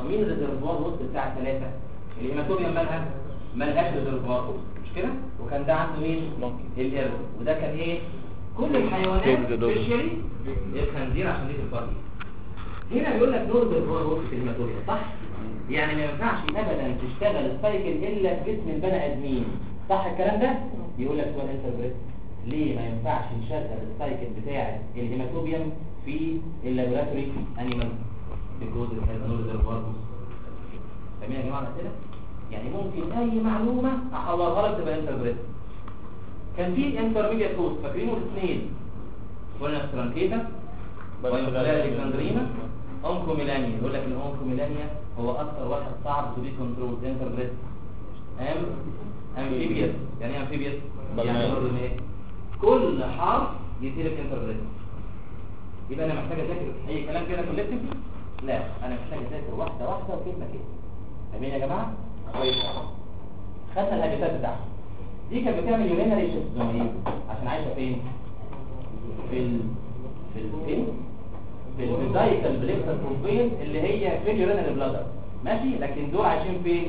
مين الريزرفوار وسط بتاع الثلاثه الهيماتوبيا مالها مالهاش ريزرفوار وسط مش كده وكان ده عنده مين القرد وده كان ايه كل الحيوانات King's dog. سبيشالي الخنزير عشان دي الفرق هنا بيقول لك نور ريزرفوار وسط الهيماتوبيا صح يعني ما ينفعش ابدا تشتغل السايكل الا في جسم البني ادمين صح الكلام ده يقول لك سؤال انتربريت ليه ما ينفعش نشغل السايكل بتاع الهيماتوبيوم في اللابوراتوري انيمال بيكوز النور ريزرفوار فاهمين يا جماعه الاسئله يعني ممكن اي معلومه احولها لك تبقى انتربريت كان في انترميديت كوست فاكرينه الاثنين قلنا سترانكيتا ويوكلاري الكندرينا اونكوميلانيا يقول لك الاونكوميلانيا هو اكثر واحد صعب تو بي كنترول انتربريت ام امفيبيس يعني ايه امفيبيس يعني بالماء. برضه ايه كل حرف يديلك انتربريت يبقى انا محتاج اذاكر اي كلام كده كولكتيف لا انا محتاج اذاكر واحده واحده وكلمه كده فاهمين يا جماعه كويس خدنا الهابيتات بتاعها دي كانت بتعمل يورينري شيستوميل عشان عايشه فين في ال في ال فين في الفيزايكال بليكتر بروفين اللي هي في اليورينري بلادر ماشي لكن دول عايشين فين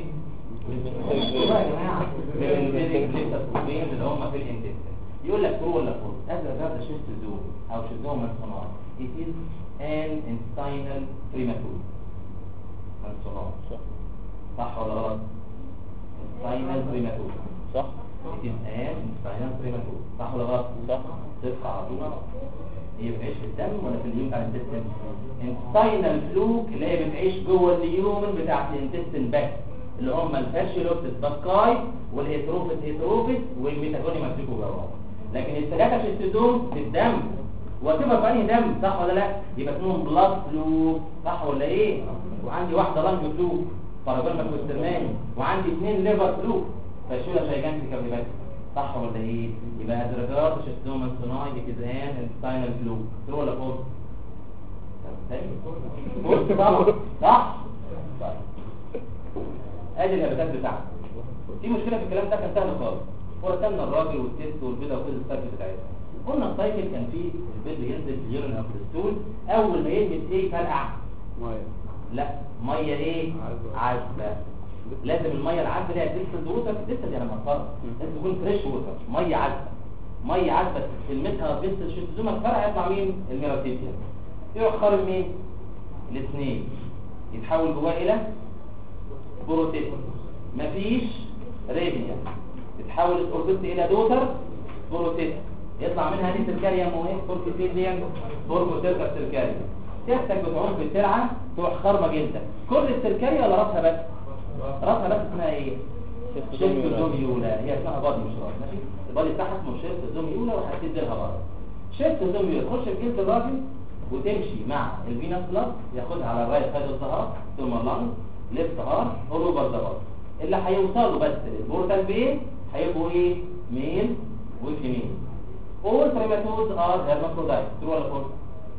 دول يا جماعه في الفيزيك بليكتر بروفين اللي هم في الانتستين يقول لك ترو ولا فول هذا الرابط شيستوزوم او شيستوم صناعه it is an intestinal trematode صناعه صح صح ولا غلط intestinal trematode صح it is an intestinal trematode صح ولا غلط صح صدق على طول هي بتعيش في الدم ولا في اليوم بتاع الانتستين انتستينال فلوك اللي هي بتعيش جوه اليومن بتاعت الانتستين بس اللي هم الفاشيلوبتس باسكاي والهيتروفيس هيتروفيس والميتاجوني ماسيكو جوه لكن الثلاثه شيستوزوم في الدم وتبقى في انهي دم صح ولا لا يبقى اسمهم بلاد فلو صح ولا ايه وعندي واحده لانج فلو فراجل ماكوسترماني وعندي اثنين ليفر فلو فاشولا جايجانتيكا بس صح ولا ايه يبقى هدرجات شيستوما صناعي بكذان انتستينال فلو ترو ولا فوز فوز طبعا صح طيب. ادي الهباتات بتاعتك في مشكله في الكلام ده كان سهل خالص ورسمنا الراجل والتست والبيضه وكل السايكل بتاعتها قلنا السايكل كان فيه البيض بينزل في اليورين او في الستول اول ما يلمس ايه فرقع لا ميه ايه عذبه لازم الميه العذبه اللي هي ديستل ووتر ديستل يعني مطر لازم تكون فريش ووتر ميه عذبه ميه عذبه تلمسها ديستل شيستوما الفرع يطلع مين الميراتيبيا يروح خارج مين الاثنين يتحول جواه الى بروتين مفيش ريبيا تتحول الاوربت الى دوتر بروتين يطلع منها دي سيركاريا مهم فوركيتيليان فوركوتيركا سيركاريا سيادتك بتعوم في الترعه تروح خرمه جدا كل السيركاريا ولا راسها بس راسها بس اسمها ايه شيفت زوميولا هي اسمها بادي مش راس ماشي البادي بتاعها اسمه شيفت زوميولا وهتدي لها بره شيفت زوميولا تخش في جلد الراجل وتمشي مع الفينس بلس ياخدها على الرايت سايد الظهر ثم اللنج ليفت هارت اوروبر ذا اللي هيوصلوا بس للبورتال بين هيبقوا ايه ميل وفيميل all primatodes are hermaphrodites true ولا false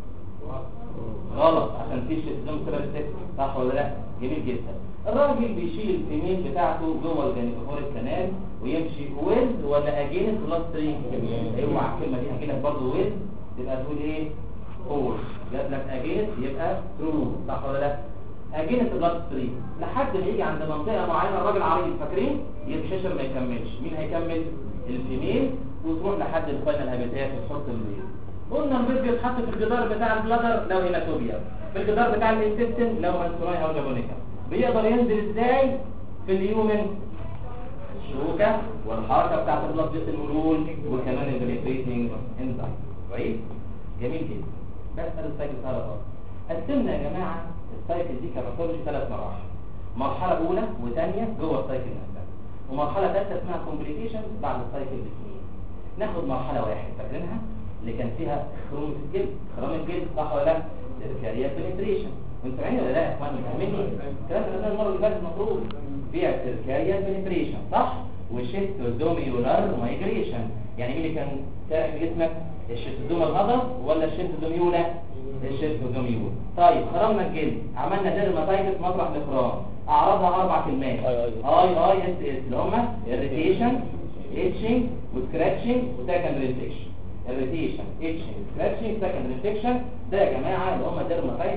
غلط عشان في شيزوم كده صح ولا لا جميل جدا الراجل بيشيل الفيميل بتاعته جوه الجانيكوفوريك كانال ويمشي ويز ولا اجينس بلس 3 اوعى الكلمه دي هجي لك برضه ويز تبقى تقول ايه فور جاب لك اجينس يبقى ترو صح ولا لا اجينس بلس 3 لحد ما يجي عند منطقه معينه الراجل عريض فاكرين يتحشر ما يكملش مين هيكمل الفيميل وتروح لحد الفاينل هابيتات وتحط البيض قلنا البيض بيتحط في الجدار بتاع البلادر لو هيماتوبيا في الجدار بتاع الانتستين لو منسوراي او جابونيكا بيقدر ينزل ازاي في اليومن الشوكه والحركه بتاعت البلاد جيت الملول وكمان البليتريتنج انزايم كويس جميل جدا بس هذا السايكل سهل خالص قسمنا يا جماعه السايكل دي كباثولوجي ثلاث مراحل مرحله اولى وثانيه جوه السايكل نفسها ومرحله ثالثه اسمها كومبليكيشن بعد السايكل بسنين ناخد مرحله واحد فاكرينها اللي كان فيها خروم الجلد خرام الجلد صح ولا لا سيركاريا بنتريشن انتوا عيني ولا لا يا اخوان فاهميني الكلام ده المره اللي فاتت المفروض فيها سيركاريا بنتريشن صح والشيستوزوميولار مايجريشن يعني مين اللي كان سائل في جسمك الشيستوزوم الهضم ولا الشيستوزوميولا الشيستوزوميول طيب خرمنا الجلد عملنا ديرماتايتس مطرح الخرام اعراضها اربع كلمات اي اي اي اي اس اس اللي هم irritation itching وسكراتشنج وسكندري انفكشن irritation itching scratching secondary infection ده يا جماعه اللي هم dermatitis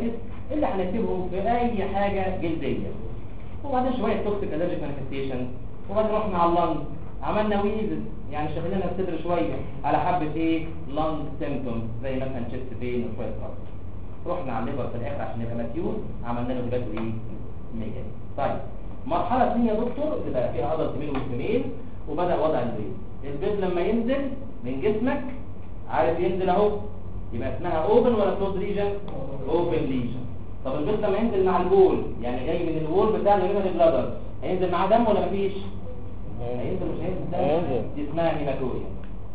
اللي هنكتبهم في اي حاجه جلديه وبعدين شويه توكسيك الرجيك مانيفستيشن وبعدين رحنا على اللنج عملنا ويزز يعني شغلنا الصدر شويه على حبه ايه لنج سيمبتومز زي مثلا تشيست بين وشويه رأس رحنا على الليفر في الاخر عشان يبقى ماتيور عملنا له هبات ايه ميجاني طيب مرحله ثانيه يا دكتور تبقى فيها عضله يمين وشمال وبدا وضع البيض البيض لما ينزل من جسمك عارف ينزل اهو يبقى اسمها اوبن ولا كلوز ليجن اوبن ليجن طب البيض لما ينزل مع البول يعني جاي من الوول بتاع اليورينري بلادر هينزل معاه دم ولا مفيش هينزل مش هينزل دم هينزل. دي اسمها هيماتوريا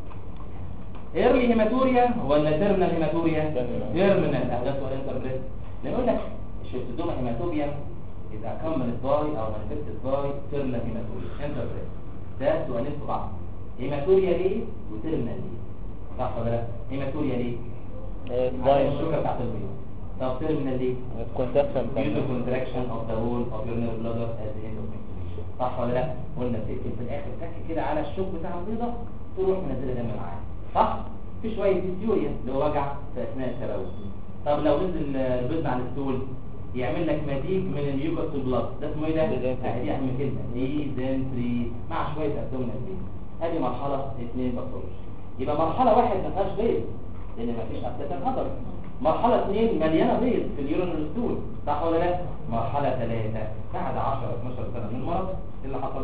ايرلي هيماتوريا ولا تيرمينال هيماتوريا Terminal. تيرمينال اهداف والانتربريت نقول لك الشيستوما هيماتوبيا اذا كملت باي او مانيفستد باي تيرمينال هيماتوريا انتربريت ده سؤالين في بعض هيماتوريا ليه وتيرمينال ليه صح ولا لا هيماتوريا ليه عشان باين الشوكه بتاعت البيض طب تيرمينال ليه كونتراكشن due to contraction of the wall of your nerve bladder at the end of menstruation صح ولا لا قلنا بتقفل في الاخر تك كده على الشوك بتاع البيضه تروح منزله دم معاه صح في شويه ديستيوريا اللي هو وجع في اثناء التبول طب لو نزل البيض على الستول يعمل لك مزيج من اليوكوس بلاد ده اسمه ايه ده؟ Dysentery. ادي اهم كلمه ديزنتري مع شويه ابدومينال بيض ادي مرحله اثنين باثولوجي يبقى مرحله واحد ما فيهاش بيض لان ما فيش ابتدان هضر مرحله اثنين مليانه بيض في اليورين ستول صح ولا لا مرحله ثلاثه بعد 10 12 سنه من المرض إيه اللي حصل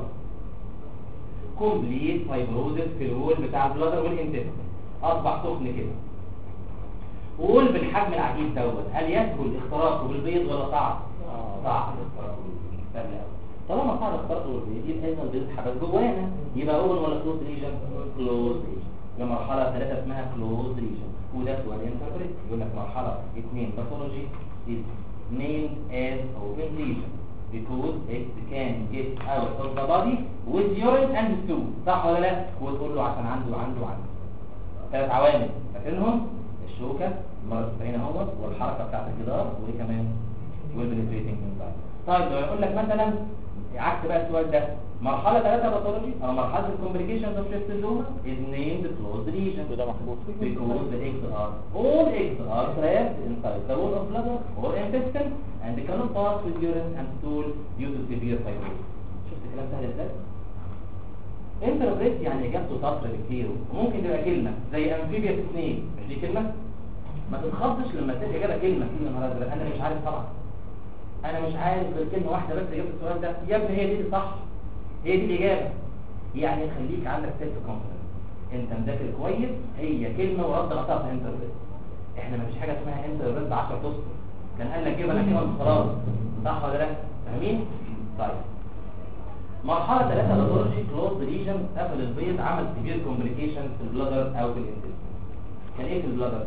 كومبليت فايبروزس في الوول بتاع البلادر والانتستين اصبح سخن كده وول بالحجم العجيب دوت هل يسهل اختراقه بالبيض ولا صعب صعب اختراقه بالبيض سهل قوي طالما صعب اختراقه بالبيض يبقى اذا البيض اتحبس جوانا يبقى اوبن ولا كلوز ريجن كلوز ريجن يبقى مرحله ثلاثه اسمها كلوز ريجن وده سؤال انتربريت يقول لك مرحله اثنين باثولوجي is named as open lesion because it can get out of the body with urine and stool صح ولا لا وتقول له عشان عنده عنده عنده ثلاث عوامل فاكرينهم الشوكه المرض السريع اهوت والحركه بتاعت الجدار وايه كمان والبنتريتنج انزايم طيب لو يقول لك مثلا عكس بقى السؤال ده مرحله ثلاثه باثولوجي او مرحله الكومبليكيشنز اوف شيستوزوما is named closed lesion وده محبوس because the eggs are all eggs are trapped inside the wall of bladder or intestine and cannot pass with urine and stool due to severe fibrosis شفت الكلام سهل ازاي انتربريت يعني اجابته سطر بكتير وممكن تبقى كلمه زي امفيبيا سنين مش دي كلمه ما تتخضش لما تلاقي اجابه كلمه كلمه نهار ازرق انا مش عارف طبعا انا مش عارف غير كلمه واحده بس اجابه السؤال ده يا ابني هي دي اللي صح هي دي الاجابه يعني خليك عندك سيلف كونفيدنس انت مذاكر كويس هي كلمه ورد غطاء انتربريت احنا ما فيش حاجه اسمها انتربريت ب 10 اسطر كان قال لك جبنا كده خلاص صح ولا لا فاهمين طيب مرحلة ثلاثة باثولوجي كلوز ريجن قفل البيض عمل سيفير كومبليكيشن في البلادر او في الانتستين كان ايه في البلادر؟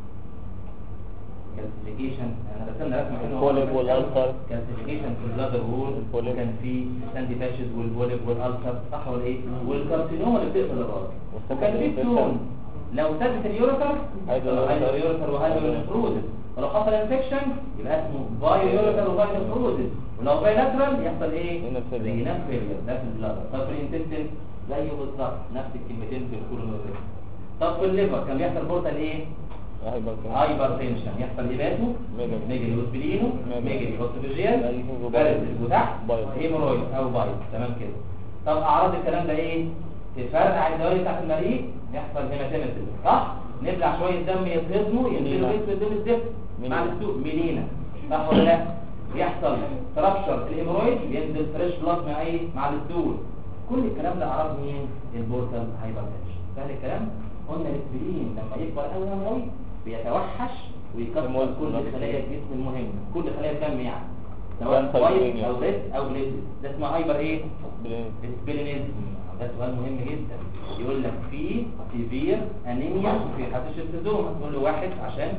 كالسيفيكيشن انا رسمنا رسمه حلوه البوليب والألسر. كالسيفيكيشن في البلادر وول البوليب. وكان في ساندي باشز والبوليب والالسر صح ولا ايه؟ والكارسينوما اللي بتقفل الراس وكان في والسكن ستون لو ثبت اليوريتر هيدرو- اليوريتر وهيدرونفروزس ولو حصل انفكشن يبقى اسمه بايو يوريتر وهيدرونفروزس ولو بايلاترال يحصل ايه؟ Renal failure. رينال فيلير ده في البلادر طب في الانتستين زيه بالظبط نفس الكلمتين في الكولونوريس طب في الليفر كان بيحصل بورتال ايه؟ هايبر تنشن يحصل هيباتو ميجري. ميجري وسبلينو ميجري. ميجري اوسوفيجيال ميجري. بارزل وتحت بايض. هيمورويد او بايض تمام كده طب اعراض الكلام ده ايه تفرقع الدوالي بتاعت المريء يحصل هيماتيمسيس صح نبلع شويه دم يتهضموا ينزلوا ميلينا. بيت قدام الزفت مع ميلينا. السوق ميلينا صح ولا لا يحصل ترابشر الهيمورويد ينزل فريش بلاد مع ايه مع الستول كل الكلام ده اعراض مين البورتال هايبرتنشن سهل الكلام قلنا الاسبرين لما يكبر قوي قوي قوي بيتوحش ويكسر يموت كل نفسه. خلايا الجسم المهمه كل خلايا الدم يعني سواء Cancer وايت anemia. او ريد او ليبيد ده اسمه هايبر ايه سبلينيزم ده سؤال مهم جدا يقول لك في سيفير انيميا وفي حساسيه التزوم تقول له واحد عشان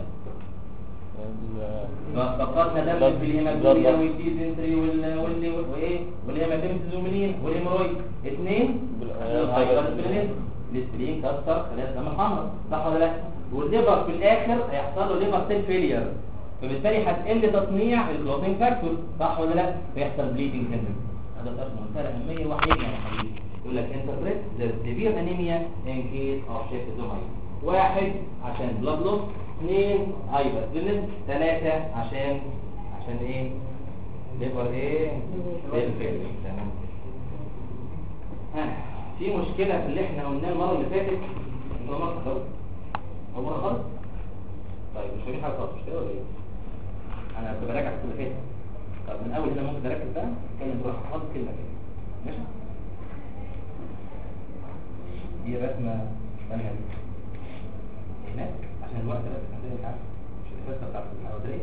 فقدنا دم blood- في الهيماتوريا blood loss. والديزنتري وال وايه وايه والهيماتيمتزوميلين والهيمورويد اثنين بال- الهايبر سبلينيزم الاسترين كسر خلايا الدم الحمراء صح ولا لا والليفر في الاخر هيحصل له ليفر سيل فيلير فبالتالي هتقل تصنيع الكلوتين فاكتور صح ولا لا فيحصل بليدنج سيندروم هذا درس منتهى الاهميه وحيد يا حبيبي يقول لك انتربريت ذا سيفير انيميا ان كيس اوف شيفتومايل واحد عشان بلاد لوس اثنين هايبر ثلاثة عشان عشان ايه ليفر ايه بالفعل تمام ها في مشكلة في اللي احنا قلناه المرة اللي فاتت انتوا مرة خالص هو مرة خالص طيب مش فاهمين حاجة خالص مش كده ولا ايه انا كنت براجع في اللي فاتت طب من اول هنا ممكن اركز بقى اتكلم بروح خالص كلمة كده ماشي دي رسمة ثانية دي هناك عشان الوقت بس عندنا مش عارف مش الحصة بتاعت الحوادث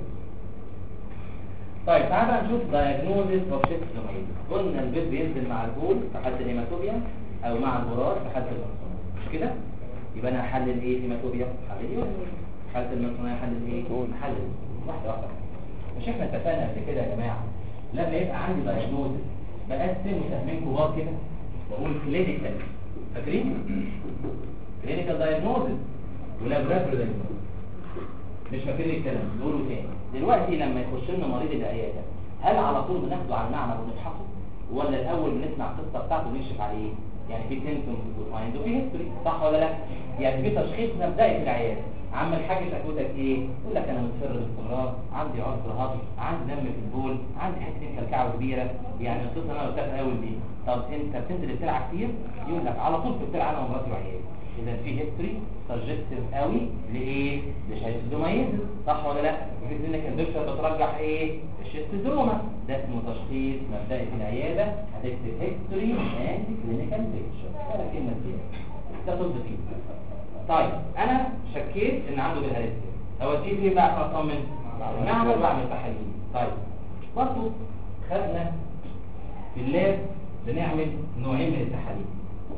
طيب تعالى بقى نشوف diagnosis of schizophrenia قلنا البيض بينزل مع البول في حالة الهيماتوبيا او مع البراز في حالة المنصونة مش كده يبقى انا هحلل ايه هيماتوبيا هحلل ايه حالة المنصونة هحلل ايه هحلل واحدة واحدة مش احنا اتفقنا قبل كده يا جماعة لما يبقى عندي diagnosis بقسم سهمين كبار كده واقول clinical فاكرين clinical diagnosis ولابراتوري diagnosis مش فاكرين الكلام نقوله تاني دلوقتي لما يخش لنا مريض العياده هل على طول بناخده على المعمل ونفحصه ولا الاول بنسمع القصه بتاعته ونكشف عليه يعني في سيمتومز وفايند وفي هيستوري صح ولا لا يعني في تشخيص مبدئي في العياده عم الحاج شكوتك ايه يقول لك انا مصر باستمرار عندي عسر هضم عندي دم في البول عندي حته كلكعه كبيره يعني القصه انا قلتها في الاول دي طب انت بتنزل بتلعب كتير يقول لك على طول في بتلعب انا ومراتي وعيالي اذا في هيستوري سجستيف قوي لايه لشيستومايزس صح ولا لا في انك الدكتور بترجح ايه الشيستوزوما ده اسمه تشخيص مبدئي في العياده هتكتب هيستوري اند كلينيكال بيكتشر ولا كلمه فيها ده طب فيه طيب انا شكيت ان عنده بالهرسيا اوديه فين بقى عشان اطمن نعمل بعمل تحاليل طيب برضه خدنا في اللاب بنعمل نوعين من التحاليل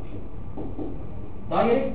دايركت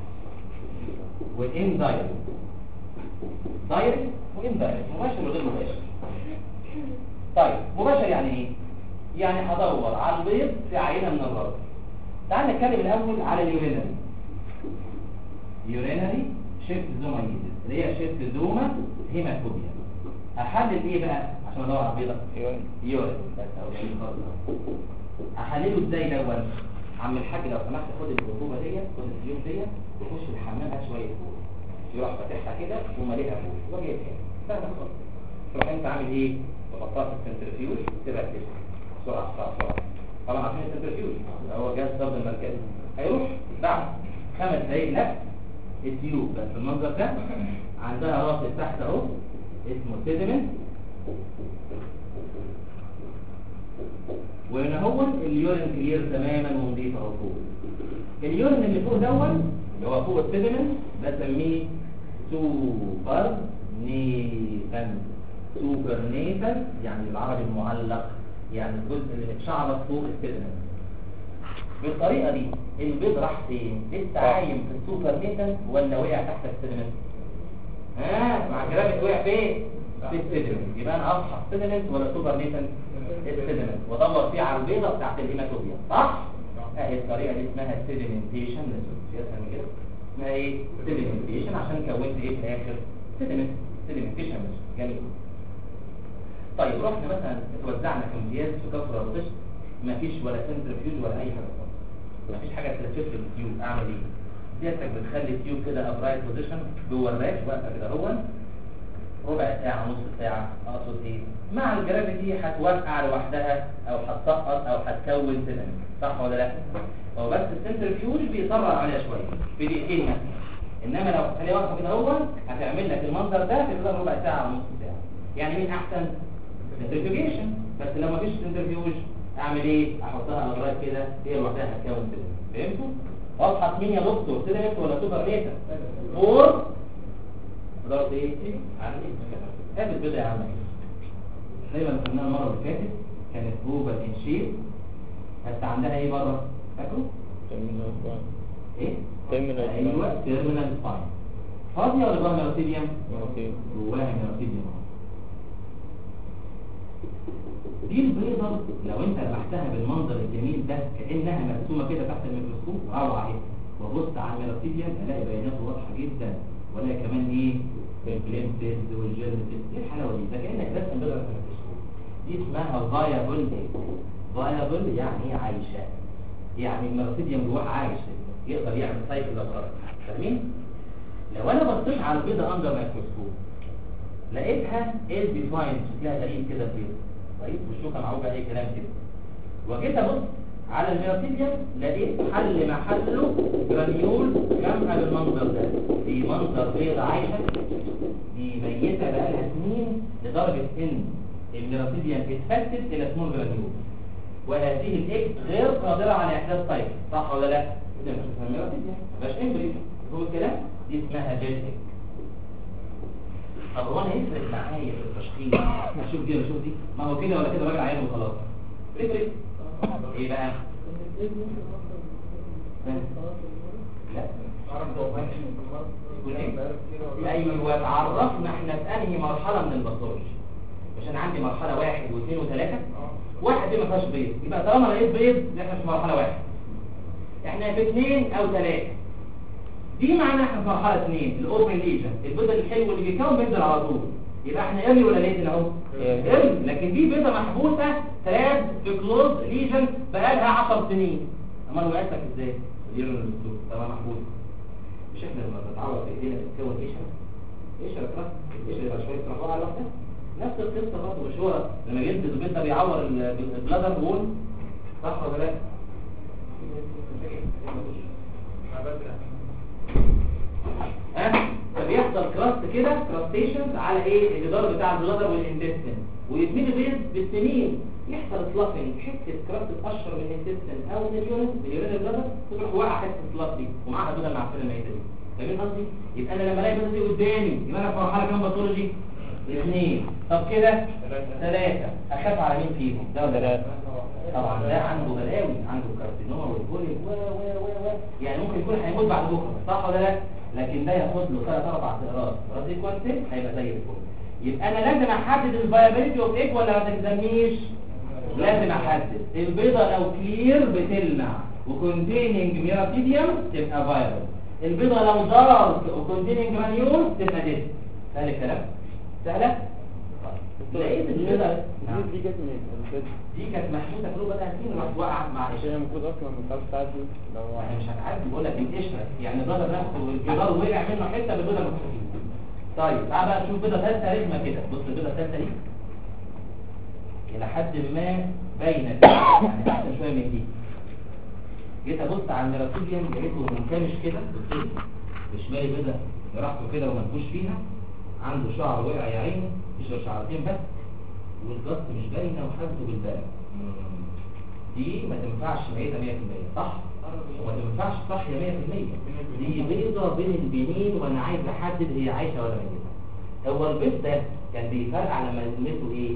وان دايركت دايركت وان دايركت مباشر وغير مباشر طيب مباشر يعني ايه يعني هدور على البيض في عينه من الراس تعال نتكلم الاول على اليورينري يورينري شيفت زومايزيس اللي هي شيفت زوما هيماتوبيا هحلل ايه بقى عشان ادور على البيضه يورين يورين بس او جميل خالص احلله ازاي الاول عم الحاج لو سمحت خد الرطوبه ديت خد الزيوت ديت وخش الحمام هات شويه فول يروح فاتحها كده وماليها فول وجاي تاني سهله خالص تروح انت عامل ايه تحطها في السنترفيوج تبقى كده بسرعه بسرعه بسرعه طبعا عشان السنترفيوج اللي هو جهاز الضغط المركزي هيروح بعد خمس دقايق نفس التيوب بس المنظر ده عندها راس تحت اهو اسمه سيدمنت وهنا هو اليورين كلير تماما ونضيف اهو فوق اليورين اللي فوق دون اللي هو فوق السيدمنت بسميه سوبر نيتن سوبر نيتن يعني بالعربي المعلق يعني الجزء اللي متشعبط فوق السيدمنت بالطريقه دي البيض راح فين لسه عايم في السوبر نيتن ولا وقع تحت السيدمنت ها مع كلامك وقع فين في السيدمنت يبقى انا اصحى سيدمنت ولا سوبر نيتن السيدمنت وادور فيه على البيضه بتاعت الهيماتوبيا صح اهي الطريقه دي اسمها سيدمنتيشن اسمها كده اسمها ايه سيدمنتيشن عشان كونت ايه في الاخر سيدمنت سيدمنتيشن جميل طيب رحنا مثلا اتوزعنا في امتياز في كفر الرطش مفيش ولا سنترفيوج ولا اي حاجه خالص مفيش حاجه تلفت التيوب اعمل ايه ديتك بتخلي التيوب كده ابرايت بوزيشن جوه الراك واقفه كده هو ربع ساعة نص ساعة اقصد ايه مع الجرافيتي هتوقع لوحدها او هتسقط او هتكون سيدمنت صح ولا لا هو بس السنترفيوج بيسرع عليها شوية في دقيقتين مثلا انما لو هتخليها واقفة كده هو هتعمل لك المنظر ده في خلال ربع ساعة او نص ساعة يعني مين احسن سنترفيوجيشن بس لو مفيش سنترفيوج اعمل ايه احطها ابراج كده هي لوحدها هتكون سيدمنت فهمتوا واضحة مين يا دكتور سيدمنت ولا سوبر نيتا فور ضرب ايه عن ايه هذه البدع عامه زي ما قلنا المره اللي فاتت كانت جوه الانشيل بس عندها ايه بره فاكروا تيرمينال سباين ايه تيرمينال ايوه تيرمينال سباين فاضيه ولا جواها ميروثيديوم سباين جواها ميروثيديوم دي البيضة لو انت لمحتها بالمنظر الجميل ده كأنها مرسومة كده تحت الميكروسكوب روعة اهي وبص على الميروثيديوم الاقي بياناته واضحة جدا ولا كمان ايه البليمتز والجيرمتز ايه الحلاوه دي ده كانك رسم بيضه في الميكروسكوب دي اسمها فايابل فايابل يعني ايه عايشه يعني الميروثيديوم جواه عايش يقدر يعمل سايكل لو خرج فاهمين لو انا بصيت على البيضه اندر ميكروسكوب لقيتها ال ديفايند شكلها غريب كده بيض كويس والشوكه معوجه اي كلام كده وجيت ابص على الميراتيديوم لقيت حل محله جرانيول جامعه بالمنظر ده دي منظر بيضه عايشه دي ميته بقالها سنين لدرجه ان الميراتيديوم اتفتت الى سمول جرانيول وهذه الاكس غير قادره على احداث سايكل صح ولا لا؟ ده مش اسمها ميراتيديوم مش امبريو هو الكلام دي اسمها جينيك طب هو انا يفرق معايا في التشخيص اشوف دي ولا اشوف دي ما هو كده ولا كده راجل عيان وخلاص يفرق ايه بقى لا يكون ايه ايوه تعرفنا احنا في انهي مرحله من الباثولوجي مش انا عندي مرحله واحد واثنين وثلاثه واحد دي ما فيهاش بيض يبقى طالما لقيت بيض احنا في مرحله واحد احنا في اثنين او ثلاثه دي معناها احنا في مرحله اثنين الاوبن ليجن البيضه الحلو اللي بيكون بينزل على طول يبقى احنا ايرلي ولا ليت اهو ايرلي لكن دي بيضه محبوسه تراب في كلوز ليجن بقالها 10 سنين امال وقعت لك ازاي اليورين الدكتور طبعا محبوس مش احنا لما بنتعرض في ايدينا بتتكون قشره قشره كده القشره يبقى شويه تروح على لوحدها نفس القصه برضه مش هو لما يلبس البيض ده بيعور ال- البلادر وول صح ولا لا؟ ها فبيحصل كراست كده كراستيشنز على ايه الجدار بتاع البلادر والانتستين ويتملي بيض بالسنين يحصل سلافنج حته كراست تقشر من الانتستين او من اليورين من اليورين البلادر تروح واقع حته السلاف دي ومعاها بيضه المعفنه الميته دي فاهمين قصدي يبقى انا لما الاقي بيضه دي قدامي يبقى انا في مرحله كام باثولوجي اثنين طب كده ثلاثه اخاف على مين فيهم ده ولا لا طبعا ده عنده بلاوي عنده كارسينوما والبوليك و و و و يعني ممكن يكون هيموت بعد بكره صح ولا لا لكن ده ياخد له ثلاث اربع اقراص راسي كوانتين هيبقى زي الفل يبقى انا لازم احدد الفايبيليتي اوف ايج ولا ما تلزمنيش لازم احدد البيضه لو كلير بتلمع وكونتيننج ميراتيديوم تبقى فايبل البيضه لو دارك وكونتيننج جرانيول تبقى ديس سهل الكلام سهله طيب. لقيت البيضه نعم. دي جت منين؟ البيض. دي كانت محموسه في بقى سنين وراحت وقعت مع عشان قشره المفروض اصلا ما ينفعش تعدي لو احنا مش هنعدي بقول لك القشره يعني البيضه نفسه والجدار وقع منه حته بالبيضه المكتوبه طيب تعال بقى نشوف بيضه ثالثه رسمه كده بص البيضه الثالثه دي الى حد ما باينه كده، يعني احسن شويه من دي جيت ابص على الميراتيديوم لقيته منكمش كده بص بشمالي بيضه راحته كده ومنكوش فيها عنده شعر وقع يا عيني مش غير شعرتين بس والجص مش باينه وحالته بالبلد دي ما تنفعش ميتة 100% صح؟ وما تنفعش صاحية 100% دي بيضة بين البنين وانا عايز احدد هي عايشة ولا ميتة هو البيض ده كان بيفرقع لما يلمسه ايه؟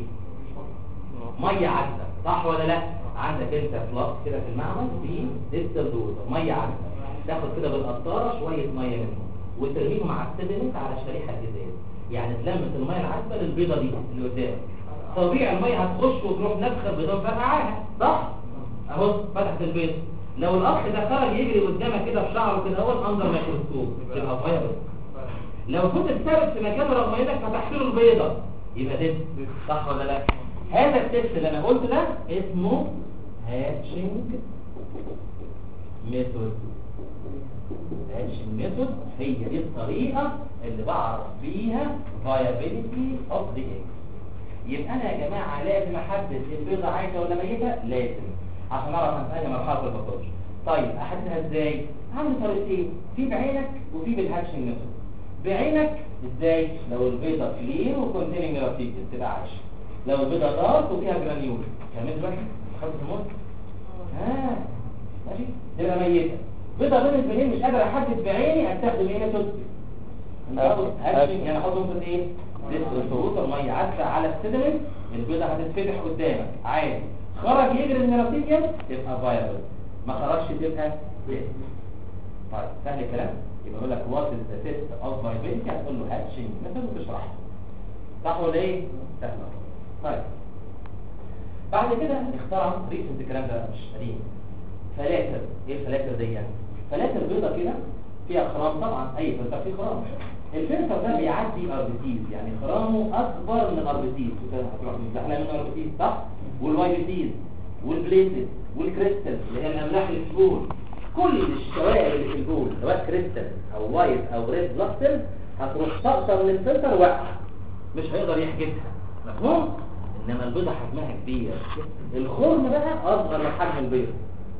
مية عذبة صح ولا لا؟ عندك انت فلاس كده في المعمل فيه ديستل دوزر مية عذبة تاخد كده بالقطارة شوية مية منهم وترميهم على السيدمنت على الشريحة الازاز يعني تلمس المية العذبة للبيضة دي اللي قدامك طبيعي المية هتخش وتروح نفخة البيضة وفرقعاها صح؟ اهو فتحت البيض لو الاخ ده خرج يجري قدامك كده بشعره كده اهو اندر ميكروسكوب تبقى فايروس لو كنت ثابت في مكانه رغم انك فتحت له البيضه يبقى ده صح ولا لا هذا التست اللي انا قلته ده اسمه هاتشنج ميثود هاتشنج ميثود هي دي الطريقه اللي بعرف بيها viability of the egg يبقى انا يا جماعه لازم احدد البيضه عايشه ولا ميته لازم عشان اعرف انتهي مرحله البطاطس طيب احددها ازاي عندي طريقتين في بعينك وفي بالهاتشنج ميثود بعينك ازاي لو البيضه كلير وكونتيننج راسيتس تبقى عايشه لو البيضه دارك وفيها جرانيول فاهمين دلوقتي خدت الموت ها ماشي تبقى ميته بيضه بين البنين مش قادر احدد بعيني استخدم ايه ميثود هاتشنج يعني احط نقطه ايه ضغوط الميه عدى على السيدمنت البيضه هتتفتح قدامك عادي خرج يجري الميراتيديوم يبقى فايرال ما خرجش تبقى ديت طيب سهل الكلام يبقى يقول لك وات از ذا تيست اوف فايبيلتي هتقول له هاتشنج مثلا وتشرح صح ولا ايه سهل طيب بعد كده اخترع ريسنت الكلام ده مش قديم فلاتر ايه الفلاتر دي يعني فلاتر بيضه كده فيها خرام طبعا اي فلتر فيه خرام الفلتر ده بيعدي اربيتيز يعني خرامه اكبر من الاربيتيز هتروح مزحلقه من الاربيتيز صح والوايبيتيز والبليتد والكريستال اللي هي الاملاح اللي في البول كل الشوائب اللي في البول سواء كريستال او وايت او ريد بلاد سيل هتروح تقطر من الفلتر واقعه مش هيقدر يحجزها مفهوم انما البيضه حجمها كبير الخرم بقى اصغر من حجم البيضه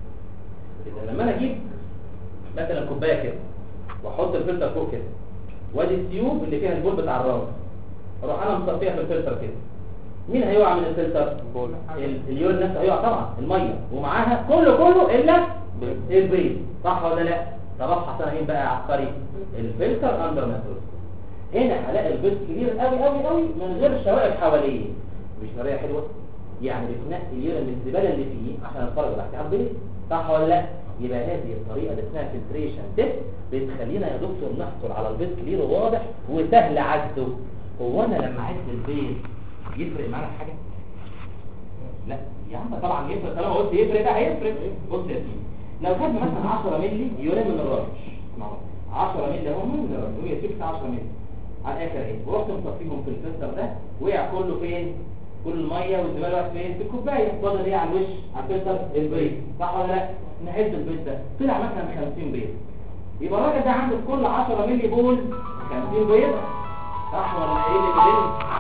اذا لما انا اجيب مثلا كوبايه كده واحط الفلتر فوق كده وادي التيوب اللي فيها البول بتاع الراجل اروح انا مصفيها في الفلتر كده مين هيقع من الفلتر بول ال- اليورين نفسه هيقع طبعا الميه ومعاها كله كله الا البيض صح ولا لا طب ابحث انا مين بقى يا عبقري الفلتر اندر ميكروسكوب هنا هلاقي البيض كبير قوي قوي قوي من غير شوائب حواليه مش نظريه حلوه يعني بتنقي اليورين من الزباله اللي فيه عشان اتفرج تحت على البيض صح ولا لا يبقى هذه الطريقه اللي اسمها فلتريشن تيست بتخلينا يا دكتور نحصل على البيض كبير وواضح وسهل عزه هو انا لما عد البيض يفرق معانا في حاجه لا يا عم طبعا يفرق طالما قلت يفرق بقى هيفرق بص يا سيدي لو خدنا مثلا 10 مللي يورين من الراجل اسمعوا 10 مللي هم من الراجل وهي 6 10 مللي على الاخر اهي ورحت مصفيهم في الفلتر ده وقع كله فين كل الميه والزباله وقعت فين في الكوبايه فاضل ايه على الوش على الفلتر البيض صح ولا لا نعد البيض ده طلع مثلا 50 بيض يبقى الراجل ده عنده في كل 10 مللي بول 50 بيض صح ولا ايه اللي بيقول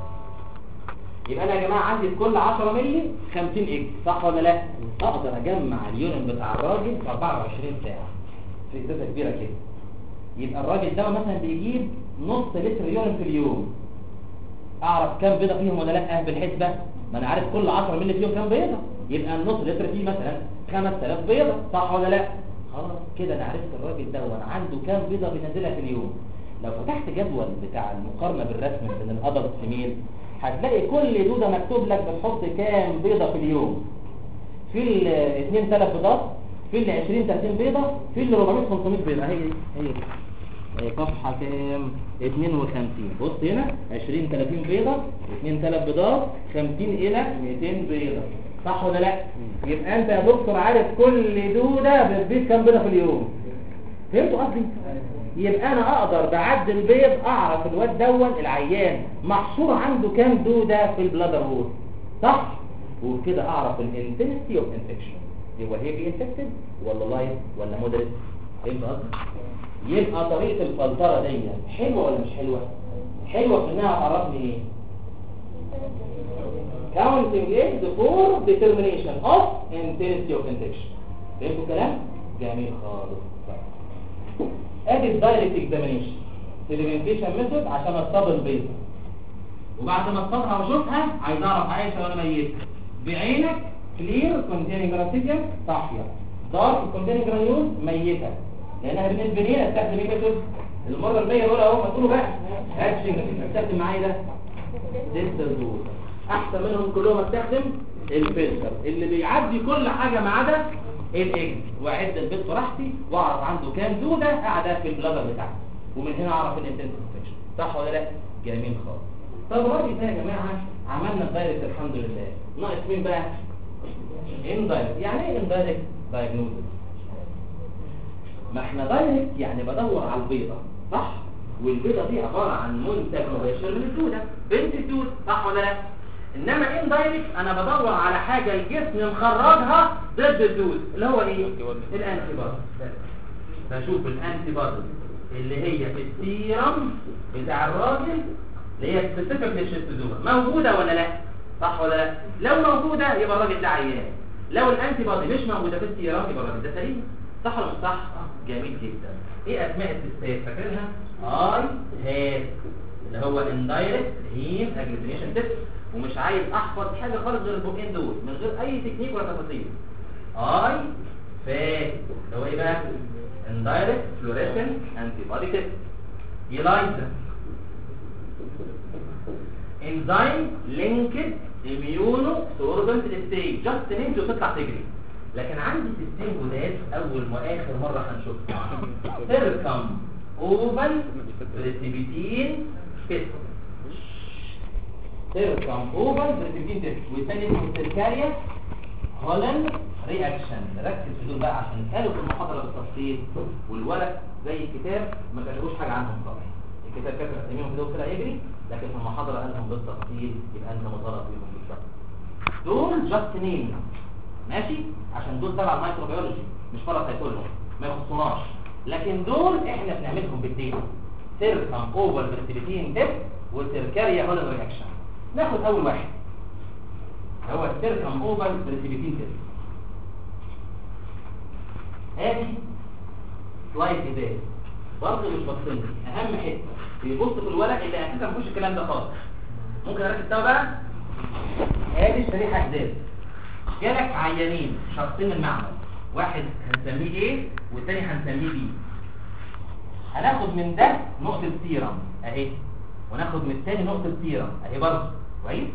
يبقى انا يا جماعه عندي في كل 10 مللي 50 اج صح ولا لا اقدر اجمع اليورين بتاع الراجل في 24 ساعه في ازازه كبيره كده يبقى الراجل ده مثلا بيجيب نص لتر يورين في اليوم اعرف كام بيضه فيهم ولا لا بالحسبه ما انا عارف كل 10 مللي فيهم كام بيضه يبقى النص لتر فيه مثلا 5000 بيضه صح ولا لا خلاص كده انا عرفت الراجل ده وانا عنده كام بيضه بينزلها في اليوم لو فتحت جدول بتاع المقارنه بالرسم بين الادلت والفيميل هتلاقي كل دوده مكتوب لك بتحط كام بيضه في اليوم في ال 2 3 بيضات في ال 20 30 بيضه في ال 400 500 بيضه هي دي هي دي هي صفحه كام 52 بص هنا 20 30 بيضه 2 3 بيضات 50 الى 200 بيضه صح ولا لا يبقى انت يا دكتور عارف كل دوده بتبيض كام بيضه في اليوم فهمتوا قصدي يبقى انا اقدر بعد البيض اعرف الواد دون العيان محصور عنده كام دوده في البلادر وول صح وبكده اعرف الانتنسيتي اوف انفكشن هو هيفي انفكتد ولا لايت ولا مودريت فهمت قصدي يبقى طريقه الفلتره دي حلوه ولا مش حلوه حلوه في انها تعرفني ايه counting eggs for determination of intensity of infection فهمتوا الكلام جميل خالص ادي الدايركت اكزامينيشن سيليمنتيشن ميثود عشان اصطاد البيض وبعد ما اصطادها واشوفها عايز اعرف عايشه ولا ميته بعينك كلير كونتيننج راسيديوم صاحيه دارك كونتيننج جرانيول ميته لانها بالنسبه لي استخدم ايه ميثود المره المية الاولى اهو ما تقولوا بقى اكشن استخدم معايا ده ديستال دول احسن منهم كلهم استخدم الفلتر اللي بيعدي كل حاجه ما عدا الاجز واعد البيض براحتي واعرف عنده كام دوده قاعده في البلادر بتاعته ومن هنا اعرف الانتنس انفكشن صح ولا لا جميل خالص طب الراجل ده يا جماعه عملنا الدايركت الحمد لله ناقص مين بقى اندايركت يعني ايه اندايركت دايجنوستس ما احنا دايركت يعني بدور على البيضه صح والبيضه دي عباره عن منتج مباشر من الدوده بنت الدود صح ولا لا انما اندايركت انا بدور على حاجه الجسم مخرجها ضد الدود اللي هو ايه الانتي بودي بشوف الانتي بودي اللي هي في السيرم بتاع الراجل اللي هي سبيسيفيك للشيستوزوما موجوده ولا لا صح ولا لا لو موجوده يبقى الراجل ده عيان لو الانتي بودي مش موجوده في السيرم يبقى الراجل ده سليم صح ولا مش صح جميل جدا ايه اسماء التستات فاكرينها اي هاف اللي هو اندايركت هيم اجلوتينيشن تيست ومش عايز احفظ حاجه خالص غير البوكين دول من غير اي تكنيك ولا تفاصيل اي فات اللي هو ايه بقى اندايركت فلوريسنت انتي بودي تيست إلايزا انزيم لينكد اميونو سوربنت ستيج جاست نيمت وتطلع تجري لكن عندي سيستم جداد اول واخر مره هنشوفها سيركم اوفال بريسبيتين تيست سيركم اوفال بريسبيتين تيست والثاني اسمه سيركاريا هولند رياكشن ركز في دول بقى عشان قالوا في المحاضره بالتفصيل والورق زي الكتاب ما كتبوش حاجه عنهم خالص الكتاب كاتب اساميهم كده وكده يجري لكن في المحاضره قالهم بالتفصيل يبقى انت مطالب بيهم بالظبط دول جاست نيم ماشي عشان دول تبع الميكروبيولوجي مش فرع سيكولوجي ما يخصوناش لكن دول احنا بنعملهم بالديتا سيركم اوفر بريسبيتين تيست وتركاريا هولن رياكشن ناخد اول واحد هو السيركم اوفر بريسيبيتين تيست ادي سلايد ازاز برضه مش باصين اهم حته بيبص في الورق اللي اساسا ما فيهوش الكلام ده خالص ممكن اركز سوا بقى ادي شريحه ازاز جالك عيانين شخصين من المعمل واحد هنسميه ايه والتاني هنسميه بي هناخد من ده نقطة سيرم اهي وناخد من التاني نقطة سيرم اهي برضه كويس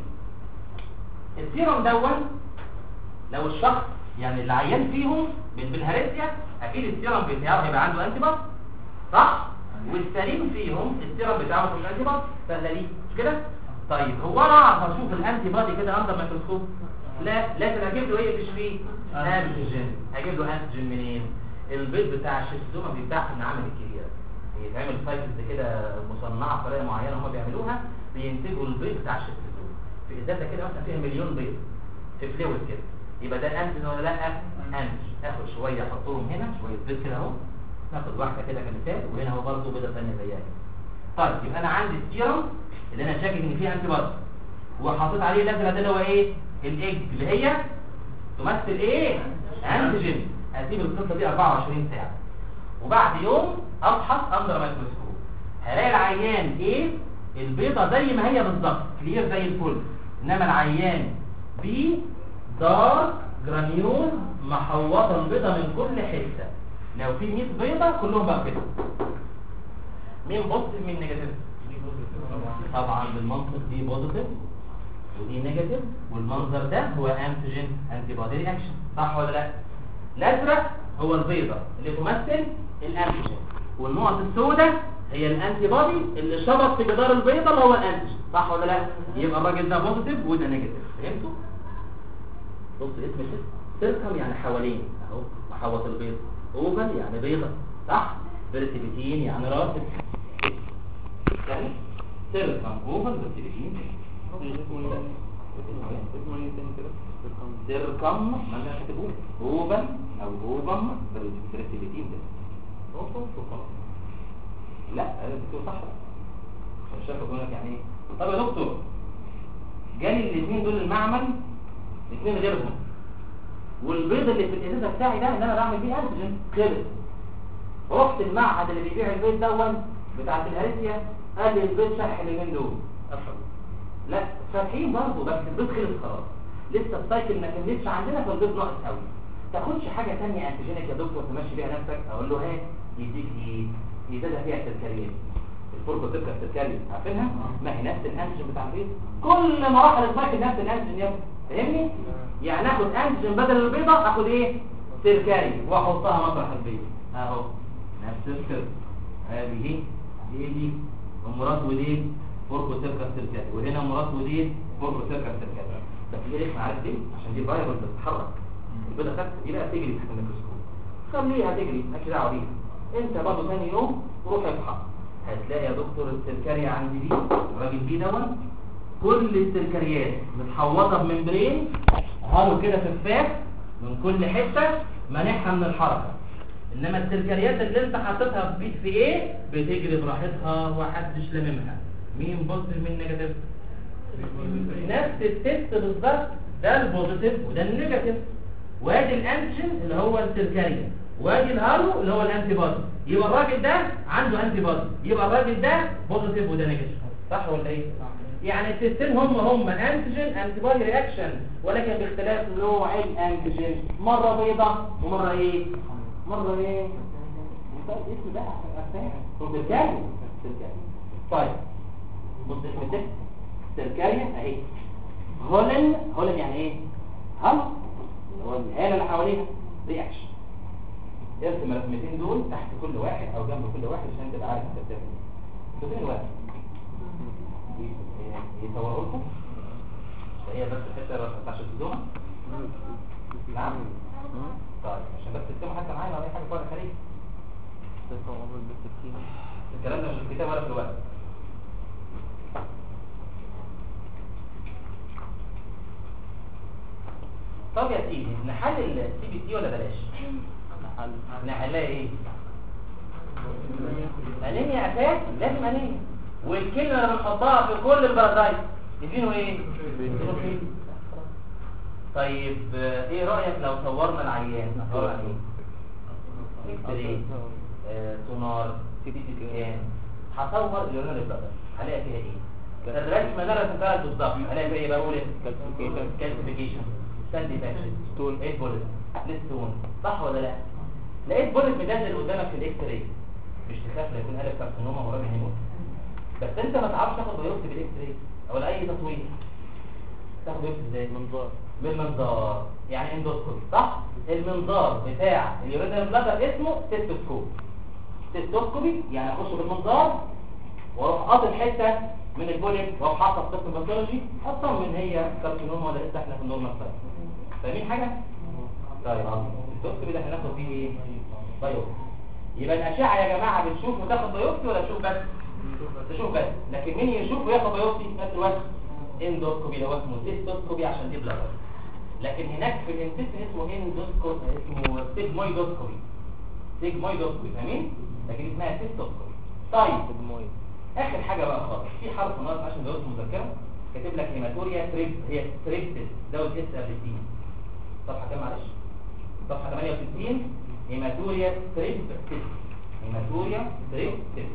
السيرم دون لو الشخص يعني اللي عيان فيهم بال- بالهرسيا اكيد السيرم بتاعه هيبقى عنده انتي بودي صح والسليم فيهم السيرم بتاعه مش انتي بودي سهله دي مش كده طيب هو انا اعرف اشوف الانتي بودي كده اندر ميكروسكوب لا لازم اجيب له ايه مش فيه انتيجين هجيب له انتيجين منين البيض بتاع الشيستوما بيتباع في المعامل الكبيره بيتعمل سايكلز كده مصنعه بطريقه معينه هم بيعملوها بينتجوا البيض بتاع الشيستوما في ازازه كده مثلا فيها مليون بيض في فلويد كده يبقى ده انتيجين ولا لا انتيجين اخد شويه احطهم هنا شويه بيض كده اهو ناخد واحده كده كمثال وهنا هو برضه بيضه ثانيه زيها كده. طيب يبقى انا عندي السيرم اللي انا شاكك ان فيه انتي بودي وحاطط عليه الازرق ده اللي هو ايه الايج اللي هي تمثل ايه انتيجين هسيب القصه دي 24 ساعه وبعد يوم ابحث اندر ميكروسكوب هلاقي العيان ايه البيضه زي ما هي بالظبط كلير زي الفل انما العيان بي دارك جرانيول محوطه البيضه من كل حته لو في 100 بيضه كلهم بقى كده مين بوزيتيف مين نيجاتيف طبعا بالمنطق دي بوزيتيف ودي نيجاتيف والمنظر ده هو انتيجين انتي بودي رياكشن صح ولا لا الازرق هو البيضه اللي تمثل الانتيجين والنقط السوداء هي الانتي بودي اللي شبط في جدار البيضه اللي هو الانتيجين صح ولا لا يبقى الراجل ده بوزيتيف وده نيجاتيف فهمتوا بص اسم الشيء سيركم يعني حوالين اهو محوط البيض اوفل يعني بيضه صح بريسيبيتين يعني راسب يعني سيركم اوفل بريسيبيتين اسمه ايه تاني كده؟ سيركم ما انا كاتبه اوفن او اوفم بريسيبيتين ده اوفن وخلاص لا انا بتقول صح مش شايف بقول لك يعني ايه طب يا دكتور جالي الاثنين دول المعمل اثنين غيرهم والبيض اللي في الازازه بتاعي ده اللي انا بعمل بيه انتيجين خلص رحت المعهد اللي بيبيع البيض دون بتاعت الهرسيا قال لي البيض شح اليومين دول افهم لا فاتحين برضه بس البيض خلص خلاص لسه السايكل ما كملتش عندنا فالبيض ناقص قوي تاخدش حاجه ثانيه انتيجينيك يا دكتور تمشي بيها نفسك اقول له هات يديك ايه ازازه فيها سكريات الفوركو تبقى سكريات عارفينها ما هي نفس الانتيجين بتاع البيض كل مراحل السايكل نفس الانتيجين يا ابني فاهمني يعني اخد انتيجين بدل البيضه اخد ايه سيركاري واحطها مطرح البيض اهو نفس السر هذه ايه دي دي ومراد وديل فوركو تركب سيركاري وهنا مراد وديل فوركو تركب سيركاري بس دي اسم عارف ليه عشان دي فايروس بتتحرك البيضه خدت دي بقى تجري تحت الميكروسكوب خليها تجري مالكش دعوه بيها انت برضه ثاني يوم روح افحص هتلاقي يا دكتور السيركاري عندي دي الراجل دي دون كل السيركاريات متحوطه بممبرين هارو كده في الفاس من كل حته مانعها من الحركه انما السيركاريات اللي انت حاططها في في ايه بتجري براحتها ومحدش لاممها مين بوزيتيف مين نيجاتيف نفس التست بالظبط ده البوزيتيف وده النيجاتيف وادي الانتيجين اللي هو السيركاريا وادي الهالو اللي هو الانتي بودي يبقى الراجل ده عنده انتي بودي يبقى الراجل ده بوزيتيف وده نيجاتيف صح ولا ايه يعني التستين هم هم انتيجين انتي بودي رياكشن ولكن باختلاف نوع الانتيجين مره بيضه ومره ايه مره ايه طيب اسم ده عشان ارتاح سيركاريا سيركاريا طيب بص اسم التست سيركاريا اهي هولن هولن يعني ايه هل هو الهاله اللي حواليها رياكشن ارسم الرسمتين دول تحت كل واحد او جنب كل واحد عشان تبقى عارف انت بتعمل ايه انتوا فين الوقت يصوروا لكم هي بس الحته بتاع الزومه نعم طيب عشان بس تكتبوا حتى معايا ولا اي حاجه بره الخليج الكلام ده مش في الكتاب ولا في الورق طب يا سيدي نحلل السي بي تي ولا بلاش نحلها ايه انيميا اساس لازم انيميا والكلمه اللي بنحطها في كل البارادايس يدينه ايه يدينه طيب آه، ايه رايك لو صورنا العيان صورنا ايه اكس راي آه، سونار سي تي سكان هصور اليورينال بلادر هلاقي فيها ايه الرسمه اللي انا رسمتها لك بالظبط هلاقي فيها ايه بقول ايه كالسيفيكيشن كالسيفيكيشن ساندي فاكشن ستون. ايه بولت لستون صح ولا لا لقيت بولت مدلل قدامك في الاكس راي مش تخاف لا يكون قلب كارسينوما وراجل هيموت بس انت ما تعرفش تاخد بايوبسي بالاكس راي او لاي تصوير تاخد بايوبسي ازاي منظار بالمنظار يعني اندوسكوبي صح المنظار بتاع اليورينال بلادر اسمه تستوسكوب تستوسكوبي يعني اخش بالمنظار واروح قاطع حته من البوليب واروح حاطط في قسم باثولوجي اطمن هي كارسينوما ولا لسه احنا في النورمال سايز فاهمين حاجه طيب عظيم التستوسكوبي ده هناخد فيه ايه بايوبسي يبقى الاشعه يا جماعه بنشوف وتاخد بايوبسي ولا تشوف بس تشوف بس لكن مين يشوف وياخد بايوبسي في نفس الوقت اندوسكوبي اللي هو اسمه تستوسكوبي عشان دي بلادر لكن هناك في الانتستين اسمه اندوسكوبي اسمه سيجمويدوسكوبي سيجمويدوسكوبي فاهمين لكن اسمها تستوسكوبي طيب المويه اخر حاجه بقى خالص في حرف ناقص عشان دوت مذكره كاتب لك هيماتوريا تريب هي تريبتس دوت اس قبل سي صفحه كام معلش صفحه 68 هيماتوريا تريبتس هيماتوريا تريبتس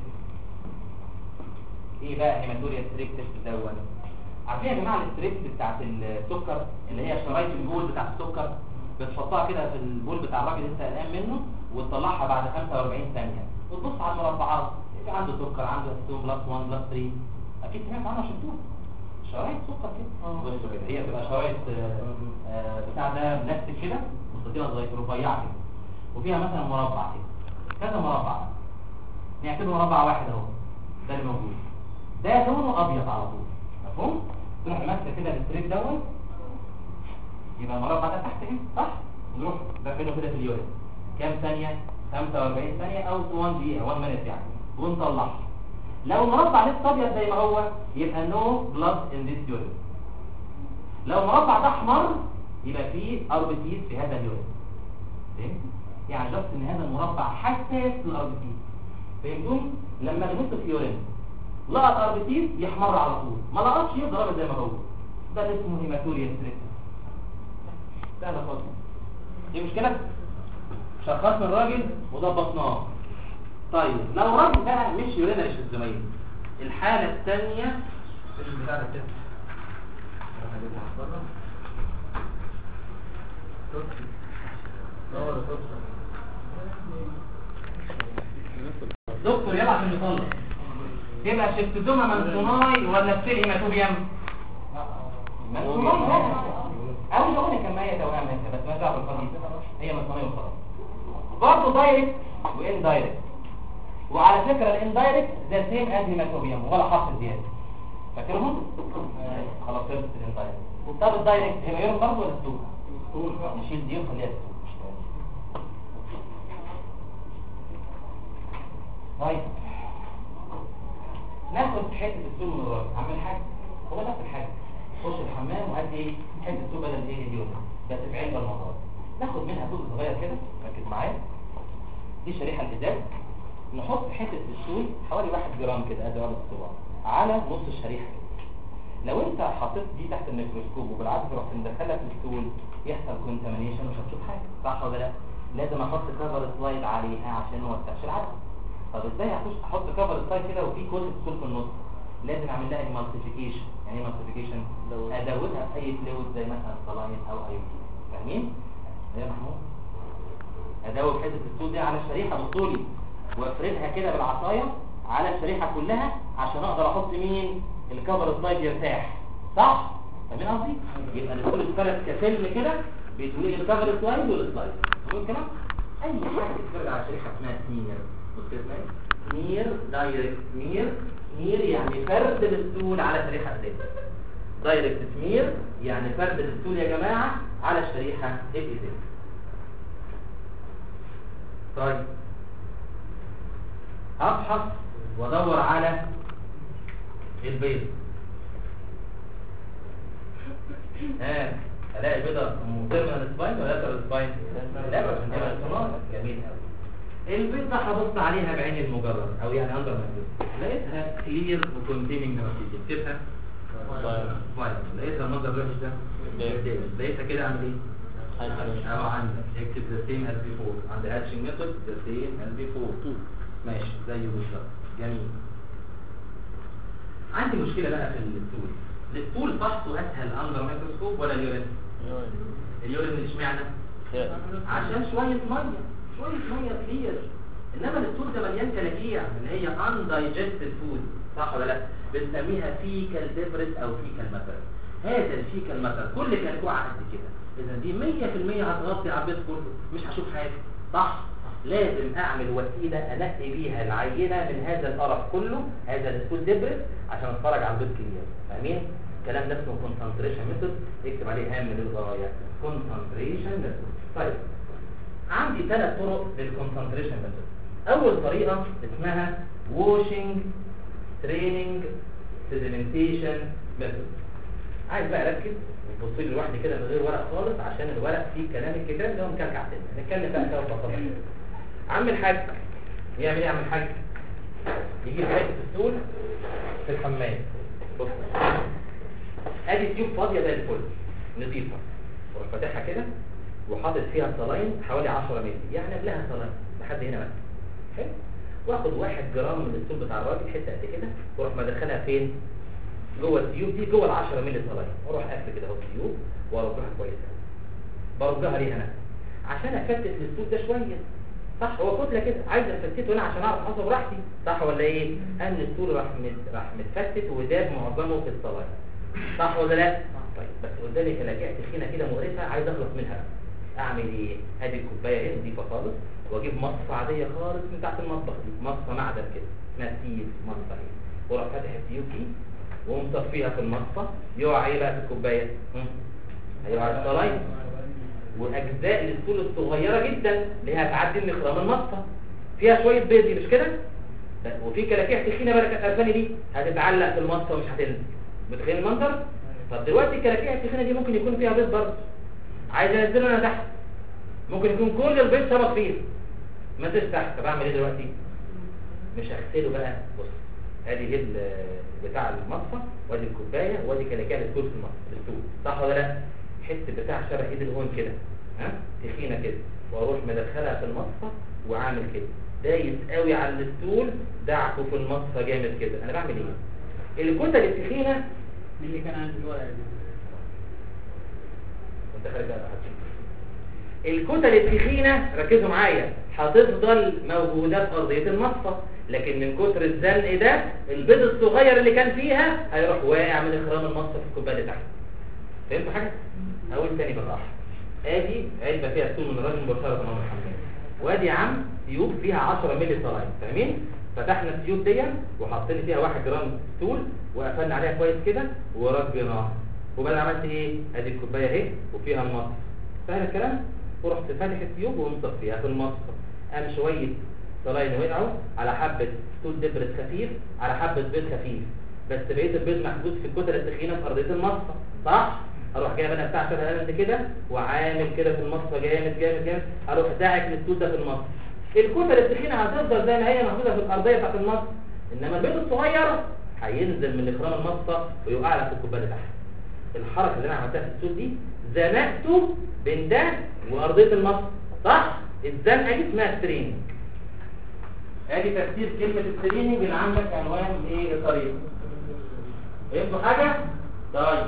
ايه بقى هيماتوريا تريبتس دوت عارفين يا جماعه الستريبس بتاعت السكر اللي هي شرايط البول بتاعت السكر بتحطها كده في البول بتاع الراجل اللي انت قلقان منه وتطلعها بعد 45 ثانيه وتبص على المربعات في عنده سكر عنده ستون بلس 1 بلس 3 اكيد سمعت عنها شفتوها شرايط سكر كده بصوا كده هي بتبقى شرايط آه، آه، بتاع ده بلاستيك كده مستطيله صغيره رفيعه كده وفيها مثلا مربع كده كذا مربع نعتبره مربع واحد اهو ده اللي موجود ده لونه ابيض على طول مفهوم تروح ماسكه كده الستريب دوت يبقى المربع ده تحت هنا صح نروح داخله كده في اليورين كام ثانيه 45 ثانيه او 1 دقيقه 1 مينت يعني ونطلعه لو المربع لسه ابيض زي ما هو يبقى نو بلاد ان ذيس يورين لو المربع ده احمر يبقى فيه ار بي سيز في هذا اليورين فهمت يعني جبت ان هذا المربع حساس للار بي سيز فهمتوني لما نبص في يورين لقط ار بي سيز يحمر على طول ما لقطش يفضل ابيض زي ما هو ده اللي اسمه هيماتوريا ستريس سهله خالص دي مشكله شخصنا الراجل وضبطناه طيب لو راجل بقى مش يورينري في الزميل الحاله الثانيه مش بتاع ده كده دكتور يلا عشان نخلص يبقى شفتزوما منسوناي ولا ستيل هيماتوبيوم منسوناي بقى او لو انا كمية توام هكذا بس ما دعوه بالقضيه هي منسوناي وخلاص برضه دايركت وان دايركت وعلى فكره الان دايركت ذا سيم از هيماتوبيوم ولا حرف زياده فاكرهم خلاص خلصت الان دايركت طب الدايركت هيماتوبيوم برضه ولا ستول نشيل دي وخليها ستول طيب ناخد حته السول من الراجل عامل حاجه هو نفس الحاجه خش الحمام وهات ايه حته السول بدل ايه اليوم بس في علبه المره ناخد منها جزء صغير كده ركز معايا دي شريحه الازاز نحط حته السول حوالي 1 جرام كده ادي عرض الصباع على نص الشريحه كده لو انت حطيت دي تحت الميكروسكوب وبالعكس رحت مدخلها في السول يحصل كونتامينيشن مش هتشوف حاجه صح ولا لا لازم احط كفر سلايد عليها عشان ما اوسخش العدسه طب ازاي هخش احط كفر سلايد كده وفي كل السول في النص لازم اعمل لها ايمالسيفيكيشن يعني ايه ايمالسيفيكيشن لو- ازودها في اي فلويد زي مثلا صلاين او ايودين فاهمين يا محمود ادوب حته السول دي على الشريحه بطولي وافردها كده بالعصايه على الشريحه كلها عشان اقدر احط مين الكفر سلايد يرتاح صح فاهمين قصدي يبقى السول اتفرد كفيلم كده بيتولي الكفر سلايد والسلايد تمام الكلام اي حاجه تتفرد على شريحه اسمها سمير بص كده اسمها ايه سمير دايركت سمير سمير يعني فرد السول على شريحه زي دايركت سمير يعني فرد السول يا جماعه على الشريحه الازاز طيب ابحث وادور على البيض ها الاقي بيضه تيرمينال سباين ولا لاترال سباين لا عشان تبقى الصناعه جميل قوي البيضة هبص عليها بعين المجرد او يعني اندر مايكروسكوب لقيتها كلير وكونتيننج ماتيريال اكتبها فايل لقيتها المنظر الوحش ده Dale. لقيتها كده اعمل ايه؟ او عندك اكتب ذا سيم از بيفور عند هاتشنج ميثود ذا سيم از بيفور ماشي زيه بالظبط جميل عندي مشكله بقى في التول التول فحصه اسهل اندر ميكروسكوب ولا اليورين اليورين اشمعنى عشان شويه ميه شويه ميه كتير انما التول ده مليان كلاكيع اللي هي undigested food صح ولا لا بنسميها فيكال ديبرس او فيكال ماتر هذا الفيكال ماتر كل كلكوعه قد كده اذا دي 100% هتغطي على البيت كله مش هشوف حاجه صح لازم اعمل وسيله انقي بيها العينه من هذا القرف كله هذا الستول ديبرس عشان اتفرج على البيت كلير فاهمين الكلام ده اسمه كونسنتريشن ميثود اكتب عليه هام للغايه كونسنتريشن ميثود طيب عندي ثلاث طرق للكونسنتريشن ميثود اول طريقه اسمها واشنج تريننج سيدمنتيشن ميثود عايز بقى اركز وتبص لي لوحدي كده من غير ورق خالص عشان الورق فيه كلام الكتاب ده مكلكع تاني نتكلم بقى كده ببساطه كده. عم الحاج يعمل ايه يا عم الحاج يجيب حته السول في الحمام بص ادي تيوب فاضيه زي الفل نظيفه وراح فاتحها كده وحاطط فيها صلاين حوالي 10 مللي يعني قبلها صلاين لحد هنا بس حلو واخد واحد جرام من السول بتاع الراجل حته قد كده واروح مدخلها فين جوه التيوب دي جوه ال 10 مللي صلاين واروح قافل كده اهو التيوب وارجعها كويس قوي برجعها ليه انا عشان افتت السول ده شويه صح هو كتله كده عايز افتته هنا عشان اعرف احطه براحتي صح ولا ايه ان السول راح مت... راح متفتت وداب معظمه في الصلاين صح ولا لا طيب بس قدامي كلاكيع تخينه كده مقرفه عايز اخلص منها اعمل ايه ادي الكوبايه اهي نضيفه خالص واجيب مصفى عاديه خالص من تحت المطبخ دي مصفى معدن كده اسمها تيب مصفى اهي واروح فاتح التيوب دي ومصفيها في المصفى يقع ايه بقى في الكوبايه هم؟ هيقع الصلاين واجزاء للسول الصغيره جدا اللي هي هتعدي من خرام المصفى فيها شويه بيض دي مش كده وفي كلاكيع تخينه بقى كانت قرفاني دي هتتعلق في المصفى ومش هتنزل متخيل المنظر طب دلوقتي الكلاكيع التخينه دي ممكن يكون فيها بيض برضه عايز انزله انا تحت ممكن يكون كل البيض سبق فيه ما تحت طب اعمل ايه دلوقتي مش هغسله بقى بص ادي هيد بتاع المصفى وادي الكوبايه وادي كلاكيع الستول في المصفى الستول صح ولا لا حته بتاع شبه ايد الهون كده ها تخينه كده واروح مدخلها في المصفى وعامل كده دايس قوي على الستول دعكه في المصفى جامد كده انا بعمل ايه الكتل التخينه اللي كان عندي الورقه دي وانت خارج بقى الكتل التخينه ركزوا معايا هتفضل موجوده في ارضيه المصفى لكن من كتر الزنق ده البيض الصغير اللي كان فيها هيروح واقع من اخرام المصفى في الكوبايه اللي تحت فهمتوا حاجه اقول تاني بالراحه ادي علبه فيها ستول من الراجل مباشره من الحمام وادي يا عم تيوب فيها 10 مللي صلاين فاهمين فتحنا التيوب دي وحطينا فيها 1 جرام ستول وقفلنا عليها كويس كده ورجيناها وبعدين عملت ايه ادي الكوبايه اهي وفيها المصفى سهل الكلام ورحت فاتح التيوب ومصفيها في المصفى قام شويه صلاين وقعوا على حبه ستول دبرس خفيف على حبه بيض خفيف بس بقيه البيض محبوس في الكتل التخينه في ارضيه المصفى صح اروح جايب انا بتاع شبه قلم كده وعامل كده في المصفى جامد جامد جامد اروح داعك للستول ده في المصفى الكتل التخينه هتفضل زي ما هي محطوطه في الارضيه بتاعت المصفى انما البيض الصغير هينزل من اخرام المصفى ويقع لك في الكوبايه اللي تحت الحركه اللي انا عملتها في الستول دي زنقته بين ده وارضيه المصفى صح الزنقه دي اسمها ستريننج ادي تفسير كلمه ستريننج اللي عندك عنوان ايه الطريقه فهمتوا حاجه طيب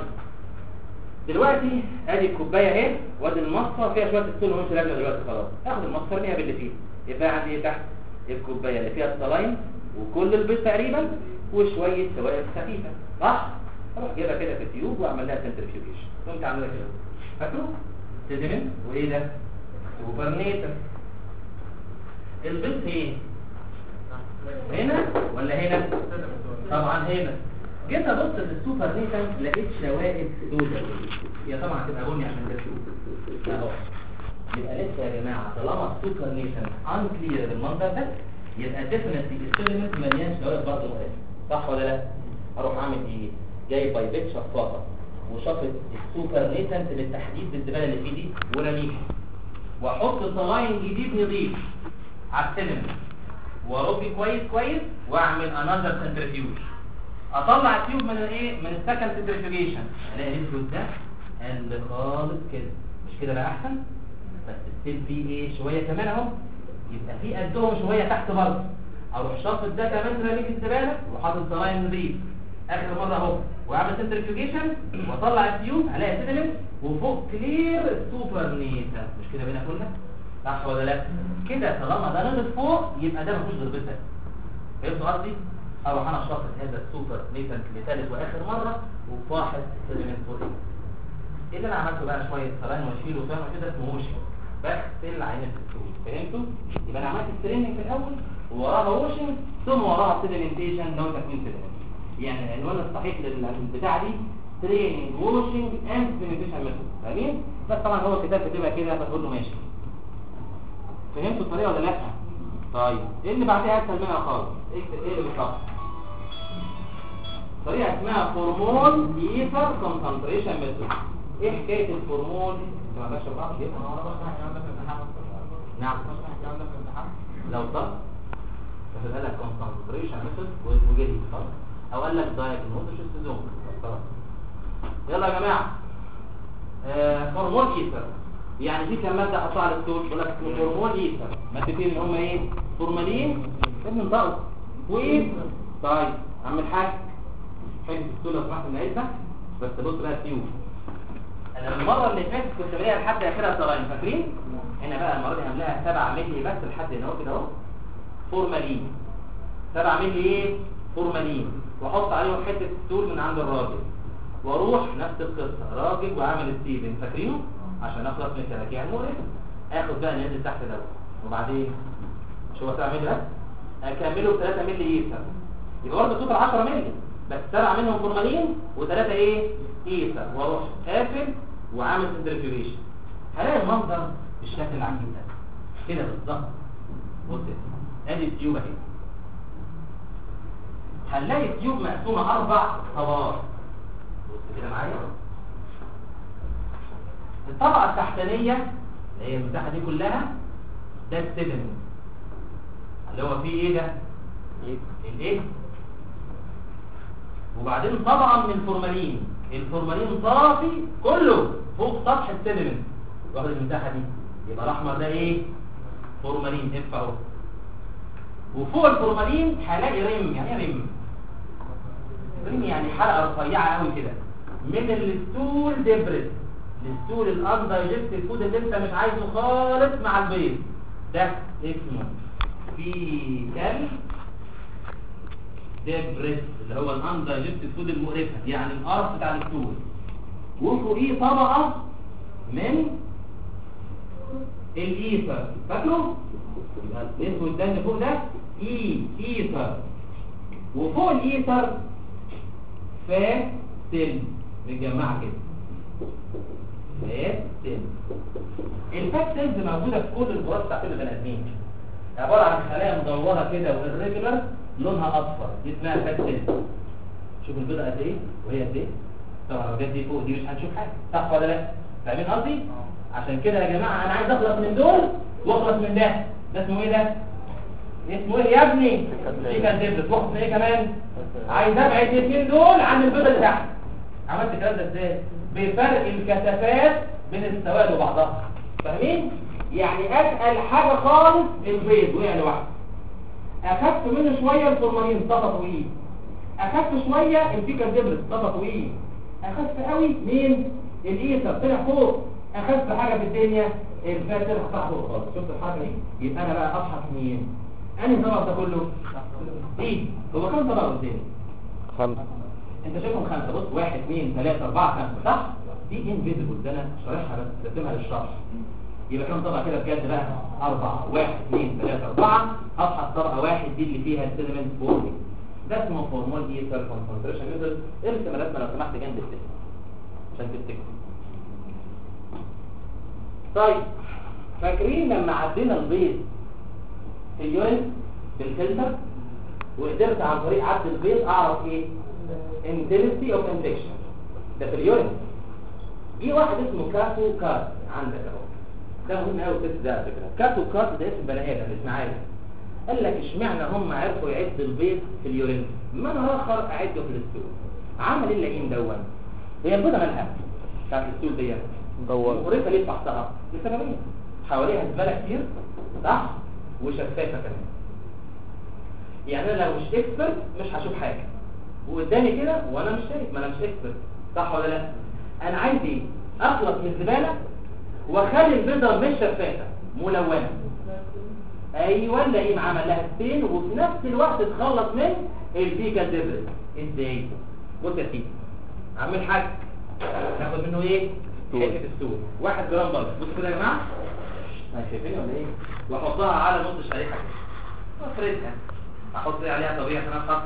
دلوقتي ادي الكوبايه اهي وادي المصفى فيها شويه السول ومش لازمه دلوقتي خلاص اخد المصفى ارميها باللي فيه يبقى عندي ايه تحت الكوبايه اللي فيها الصلاين وكل البيض تقريبا وشويه سوائل خفيفه صح اروح جايبها كده في التيوب واعمل لها سنترفيوجيشن قمت عاملها كده فاكره سيدمنت وايه ده سوبرنيتر البيض فين هنا ولا هنا طبعا هنا جيت ابص في السوبر نيتن لقيت شوائب سودة هي طبعا هتبقى بني عشان ده سود اهو يبقى لسه يا جماعه طالما السوبر نيتن ان كلير بالمنظر ده يبقى ديفنتلي السيلمنت مليان شوائب برضه مقاسه صح ولا لا؟ اروح اعمل ايه؟ جايب بايبيت شفاطه وشفط السوبر نيتنت بالتحديد بالزباله اللي فيه دي ورميها واحط صلاين جديد نظيف على السيدمنت واربي كويس كويس واعمل انذر سنترفيوج اطلع التيوب من الايه من السكند سنترفيوجيشن الاقي الاسود ده قل خالص كده مش كده بقى احسن بس ستيل فيه ايه شويه كمان اهو يبقى في قدهم شويه تحت برضه اروح شاطط ده كمان رامي في الزباله وحاطط زراير نضيف اخر مره اهو واعمل سنترفيوجيشن واطلع التيوب الاقي سيدمنت وفوق كلير سوبر نيتا مش كده بينا كلها صح ولا لا كده طالما ده نزل فوق يبقى ده مفيش غير بيتك فهمت قصدي اروح انا شاطط هذا السوبر نيتا لثالث واخر مره وفاحص سيدمنت فوق ايه اللي انا عملته بقى شويه سلاين واشيله وفاهم كده اسمه ووشنج بغسل عينه التيوب فهمتوا يبقى انا عملت ستريننج في الاول ووراها ووشنج ثم وراها سيدمنتيشن لو تكوين سيدمنت يعني العنوان الصحيح للبتاع دي تريننج ووشنج اند سيدمنتيشن ميثود فاهمين بس طبعا هو الكتاب بتبقى كده فتقول له ماشي فهمتوا الطريقه ولا لا طيب ايه اللي بعدها اسهل منها خالص ايه ايه اللي بالظبط طريقه اسمها فورمول ايثر كونسنتريشن ميثود ايه حكايه الفورمول انت ما عندكش بعض كده نعم لو ضغط فقال لك كونسنتريشن ميثود وجدي خلاص او قال لك دايجنوستيك سيزون خلاص يلا يا جماعه آه فورمول ايثر يعني دي كان ماده احطها على الستول يقول لك اسمه فورمول ايثر مادتين اللي هم ايه فورمالين ابن انطقوا وايه طيب عم الحاج حلو الستول لو سمحت نعيدها بس بص بقى التيوب انا المره اللي فاتت كنت بلاقيها لحد اخرها سراين فاكرين هنا بقى المره دي عاملاها 7 مللي بس لحد هنا اهو كده اهو فورمالين 7 مللي ايه فورمالين واحط عليهم حته ستول من عند الراجل واروح نفس القصه راجل وعامل ستيفن فاكرينه عشان اخلص من الكراكيع المقرفه اخد بقى نازل تحت دوت وبعدين شو هو 7 مللي بس اكمله ب 3 مللي ايثر يبقى برضه توتال 10 مللي بس سبعه منهم فورمالين وثلاثه ايه ايثر واروح قافل وعامل سنترفيوجيشن هلاقي المنظر بالشكل العجيب ده كده بالظبط بص كده. ادي التيوب اهي هنلاقي التيوب مقسومه اربع طبقات بص كده معايا الطبقه التحتانيه اللي هي المساحه دي كلها ده السيدمنت اللي هو فيه ايه ده الايه وبعدين طبقه من الفورمالين الفورمالين صافي كله فوق سطح السيدمنت واخد المساحه دي يبقى الاحمر ده ايه فورمالين اف اهو وفوق الفورمالين هلاقي ريم يعني ايه ريم ريم يعني حلقه رفيعه قوي كده من الستول ديبريس الستول الاندايجستيف فود اللي انت مش عايزه خالص مع البيض ده اسمه فيكال ديبريس اللي هو الاندايجستيف فود المقرفه يعني القرف بتاع الستول وفوقيه طبقه من الايثر فاكره يبقى الاسود ده اللي فوق ده اي ايثر وفوق الايثر فاتل متجمعه كده فاتل الفات سيلز موجوده في كل الغرف بتاعت البني ادمين عباره عن خلايا مدوره كده والريجولار لونها اصفر دي اسمها فات سيلز شوف البيضه قد ايه وهي قد ايه طبعا لو جت دي فوق دي مش هنشوف حاجه صح ولا لا فاهمين قصدي عشان كده يا جماعه انا عايز اخلص من دول واخلص من ده ده اسمه ايه ده اسمه ايه يا ابني شيكن ديبلت واخد من ايه كمان عايز ابعد الاثنين دول عن البيضه اللي تحت عملت الكلام ده ازاي بفرق الكثافات بين السواد وبعضها فاهمين يعني اتقل حاجه خالص البيض وقع لوحده اخدت منه شويه الفورمالين طبق طويل اخدت شويه الفيكال ديبلت طبق طويل اخدت قوي مين الايثر طلع فوق اخدت حاجه في الدنيا الفات طلع تحت فوق خالص شفت الحركه دي يبقى انا بقى ابحث مين انهي طبق ده كله ايه هو كم طبق قدامي خمسة انت شايفهم خمسه بص واحد اثنين ثلاثه اربعه خمسه صح دي انفيزبل ده انا شارحها بس رسمها للشرح يبقى كم طبقه كده بجد بقى اربعه واحد اثنين ثلاثه اربعه ابحث طبقه واحد دي اللي فيها السيدمنت فورمي ده اسمه فورمول ايثر كونسنتريشن ميثود ارسم الرسمه لو سمحت جنب الاسم عشان تفتكر طيب فاكرين لما عدينا البيض في اليورين بالفلتر وقدرت عن طريق عد البيض اعرف ايه intensity of infection ده في اليورين في واحد اسمه كافو كارد عندك اهو ده مهم قوي التست ده على فكره كات وكات ده اسم بني ادم اسم عارف قال لك اشمعنى هم عرفوا يعدوا البيض في اليورين من اخر اعده في الستول عمل ايه اللئيم دون هي البيضه مالها بتاعت الستول دي مدورة. مقرفه ليه فحصها لسببين حواليها زباله كتير صح وشفافه كمان يعني انا لو مش اكسبرت مش هشوف حاجه وقدامي كده وانا مش شايف ما انا مش اكسبرت صح ولا لا انا عايز ايه اخلص من الزباله واخلي البيضه مش شفافه ملونه ايوه اللئيم عمل لها ستين وفي نفس الوقت اتخلص من الفيكا ديبرس ازاي بص يا سيدي عامل حاجه ناخد منه ايه ستول. حته السور واحد جرام برضه بص كده يا جماعه ما شايفين ولا ايه واحطها على نص شريحه كده وافردها احط ايه عليها طبيعي عشان اخد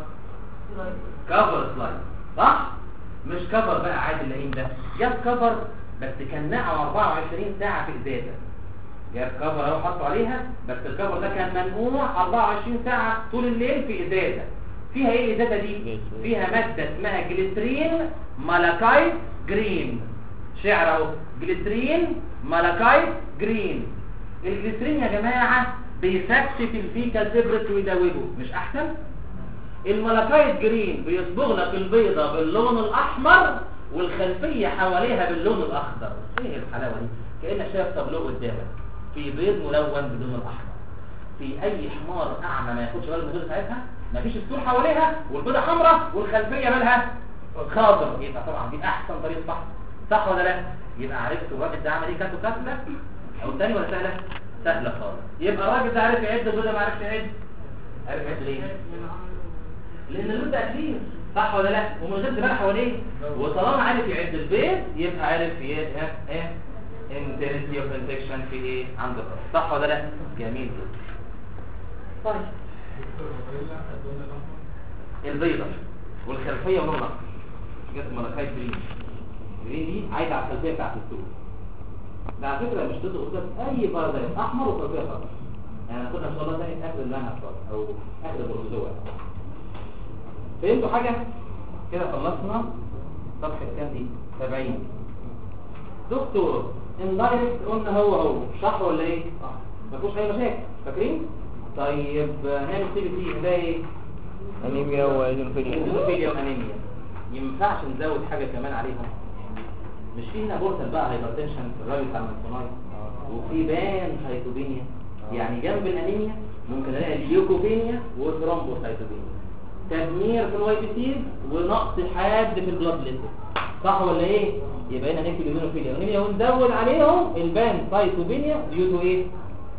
كفر سلايد صح مش كفر بقى عادي اللئيم ده جاب كفر بس كان نقعه 24 ساعه في ازازه جاب كفر اهو حطه عليها بس الكفر ده كان منقوع 24 ساعه طول الليل في ازازه فيها ايه الازازه دي فيها ماده اسمها جليسرين مالاكايت جرين شعر اهو جليسرين مالاكايت جرين الجليسرين يا جماعه بيفكشف الفيكال سيبرت ويدوبه مش احسن الملكايت جرين بيصبغ لك البيضة باللون الأحمر والخلفية حواليها باللون الأخضر ايه الحلاوة دي كأنك شايف تابلو قدامك في بيض ملون باللون الأحمر في أي حمار أعمى ما ياخدش باله من البيضة بتاعتها مفيش السور حواليها والبيضة حمراء والخلفية مالها خاضر يبقى طبعا دي أحسن طريقة صح صح ولا لا يبقى عرفت الراجل ده عمل ايه كاتو كاتلة أو الثاني ولا سهلة سهلة خالص يبقى الراجل ده عارف يعد البيضة ما عرفش يعد عارف يعد ليه لان اللون ده اكلين صح ولا لا ومن غير زباله حواليه وطالما عارف يعد البيض يبقى عارف ايه ايه انتنسيتي اوف انفكشن في ايه عند الراس صح ولا لا جميل جدا طيب البيضه والخلفيه ولون الاحمر جت ملكاي جرين جرين دي عايده على الخلفيه بتاعت السوق ده على فكره مش تقدر قدام اي بارازيت احمر وخلفيه خضراء يعني كنا ان شاء الله تاني اخر المنهج خالص او اخر البروتوزوا فهمتوا حاجة؟ كده خلصنا صفحة كام دي؟ 70 دكتور اندايركت قلنا هو هو صح ولا ايه؟ صح ما فيهوش اي مشاكل فاكرين؟ طيب هنعمل سي بي سي نلاقي ايه؟ انيميا وايزوفيليا ايزوفيليا وانيميا ينفعش نزود حاجة كمان عليهم مش في هنا بورتال بقى هايبرتنشن في الراجل بتاع المنصناي وفي بان هايبوبينيا يعني جنب الانيميا ممكن الاقي اليوكوبينيا وثرومبوسايتوبينيا تدمير في الواي بي سيز ونقص حاد في البلاد ليتل صح ولا ايه يبقى هنا نكتب ايزوفيليا وانيميا ونزود عليهم البان سايتوبينيا ديو تو ايه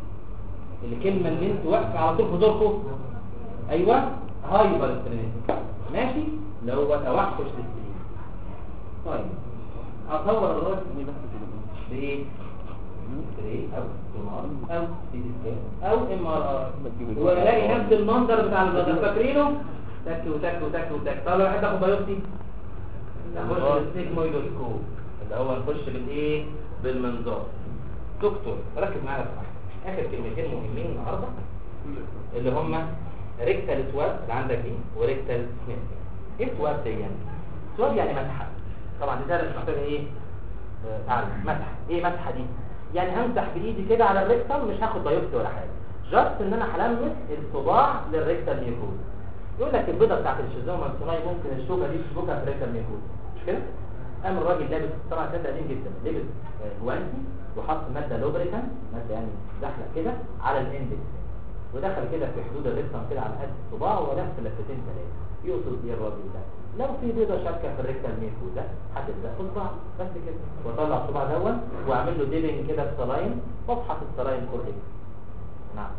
الكلمه اللي انت واقفه على طول في دوركم ايوه هايبر ماشي اللي هو توحش للسليم طيب اصور الراجل دي بس كده بايه بايه او سونار او سي تي سكان او ام ار ار والاقي نفس المنظر بتاع البدن فاكرينه تك وتك وتك وتك طب لو حد اخد بايوبسي نخش بالسيجمويدوسكوب اللي هو نخش بالايه بالمنظار دكتور ركز معايا بصراحه اخر كلمتين مهمين النهارده اللي هم ريكتال سواب اللي عندك دي وريكتال سنيب ايه سواب دي يعني سواب يعني مسحه طبعا دي درس محتاجه ايه آه، اعلم مسحه ايه مسحه دي يعني همسح بايدي كده على الريكتال مش هاخد بايوبسي ولا حاجه جاست ان انا هلمس الصباع للريكتال نيكوز يقول لك البيضه بتاعت الشيزوما الصناعي ممكن الشوكه دي تشبكها في الريكتال نيكوز مش كده قام الراجل لابس طبعا كان قديم جدا لابس آه، جوانتي وحط ماده لوبريكان ماده يعني زحلق كده على الاندكس ودخل كده في حدود الريكتم كده على قد الصباع ولف لفتين ثلاثه يقصد ايه الراجل ده لو في بيضه شابكه في الريكتال ميكو ده حدد ده صباع بس كده واطلع الصباع دون واعمل له ديبنج كده بسلاين وافحص السلاين كل نعم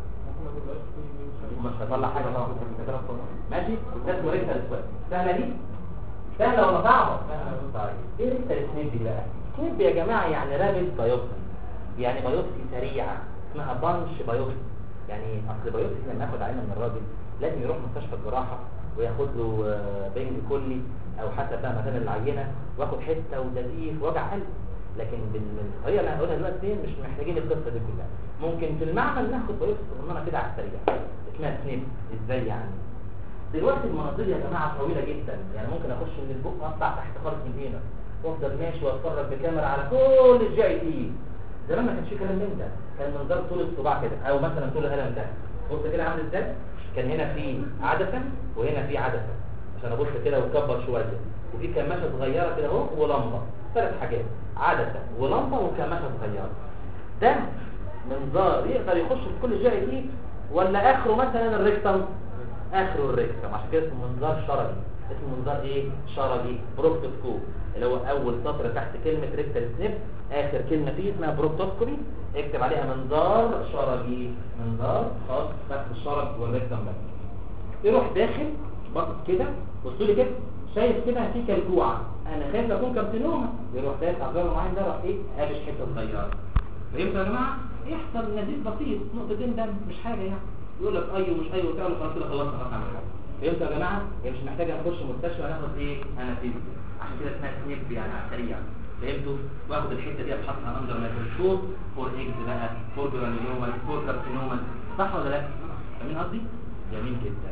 مش هطلع حاجه طبعا ماشي ده اسمه ريكتال سواب سهله دي سهله ولا صعبه طيب ايه ريكتال سنيب دي بقى سنيب يا جماعه يعني رابط بايوبسي يعني بايوبسي سريعه اسمها بانش بايوبسي يعني اصل بايوبسي لما ناخد عينه من الراجل لازم يروح مستشفى الجراحه وياخد له آه، بنج كلي او حتى بقى مكان العينه واخد حته وتزقيق وجع قلب لكن بالطريقه اللي هنقولها دلوقتي دي مش محتاجين القصه دي كلها ممكن في المعمل ناخد بايوبسي صغننه كده على السريع اسمها سنيب ازاي يعني دلوقتي المناظير يا جماعه طويله جدا يعني ممكن اخش من البق اقطع تحت خالص من هنا وافضل ماشي واتفرج بكاميرا على كل الجي اي تي زمان ما كانش في كلام من ده كان منظر طول الصباع كده او مثلا طول القلم ده بص كده عامل ازاي كان هنا في عدسه وهنا في عدسه عشان ابص كده واكبر شويه وفي كماشه صغيره كده اهو ولمبه ثلاث حاجات عدسه ولمبه وكماشه صغيره ده منظار يقدر يخش في كل جهه فيه ولا اخره مثلا الريكتم اخره الريكتم عشان كده اسمه منظار شرجي اسمه منظار ايه شرجي بروكتوسكوب اللي هو اول سطر تحت كلمه ريكتال سنيب اخر كلمه فيه اسمها بروكتوسكوبي اكتب عليها منظار شرجي منظار خاص فتح الشرج والريكتم بس يروح داخل باصص كده بصوا لي كده شايف كده في كلكوعه انا خايف اكون كارسينوما يروح داخل على الجرح المعين ده راح ايه قابش حته صغيره فهمتوا يا جماعه يحصل نزيف بسيط نقطتين دم مش حاجه يعني يقول لك ايوه مش ايوه وبتاع خلاص كده خلصنا خلاص عمل حاجه فهمتوا يا جماعه هي مش محتاجه نخش مستشفى ناخد ايه انستيزيا عشان كده اسمها سنيب يعني على السريع فهمتوا واخد الحته دي ابحثها اندر ميكروسكوب فور اكس بقى فور جرانيوما فور كارسينوما صح ولا لا فاهمين قصدي جميل جدا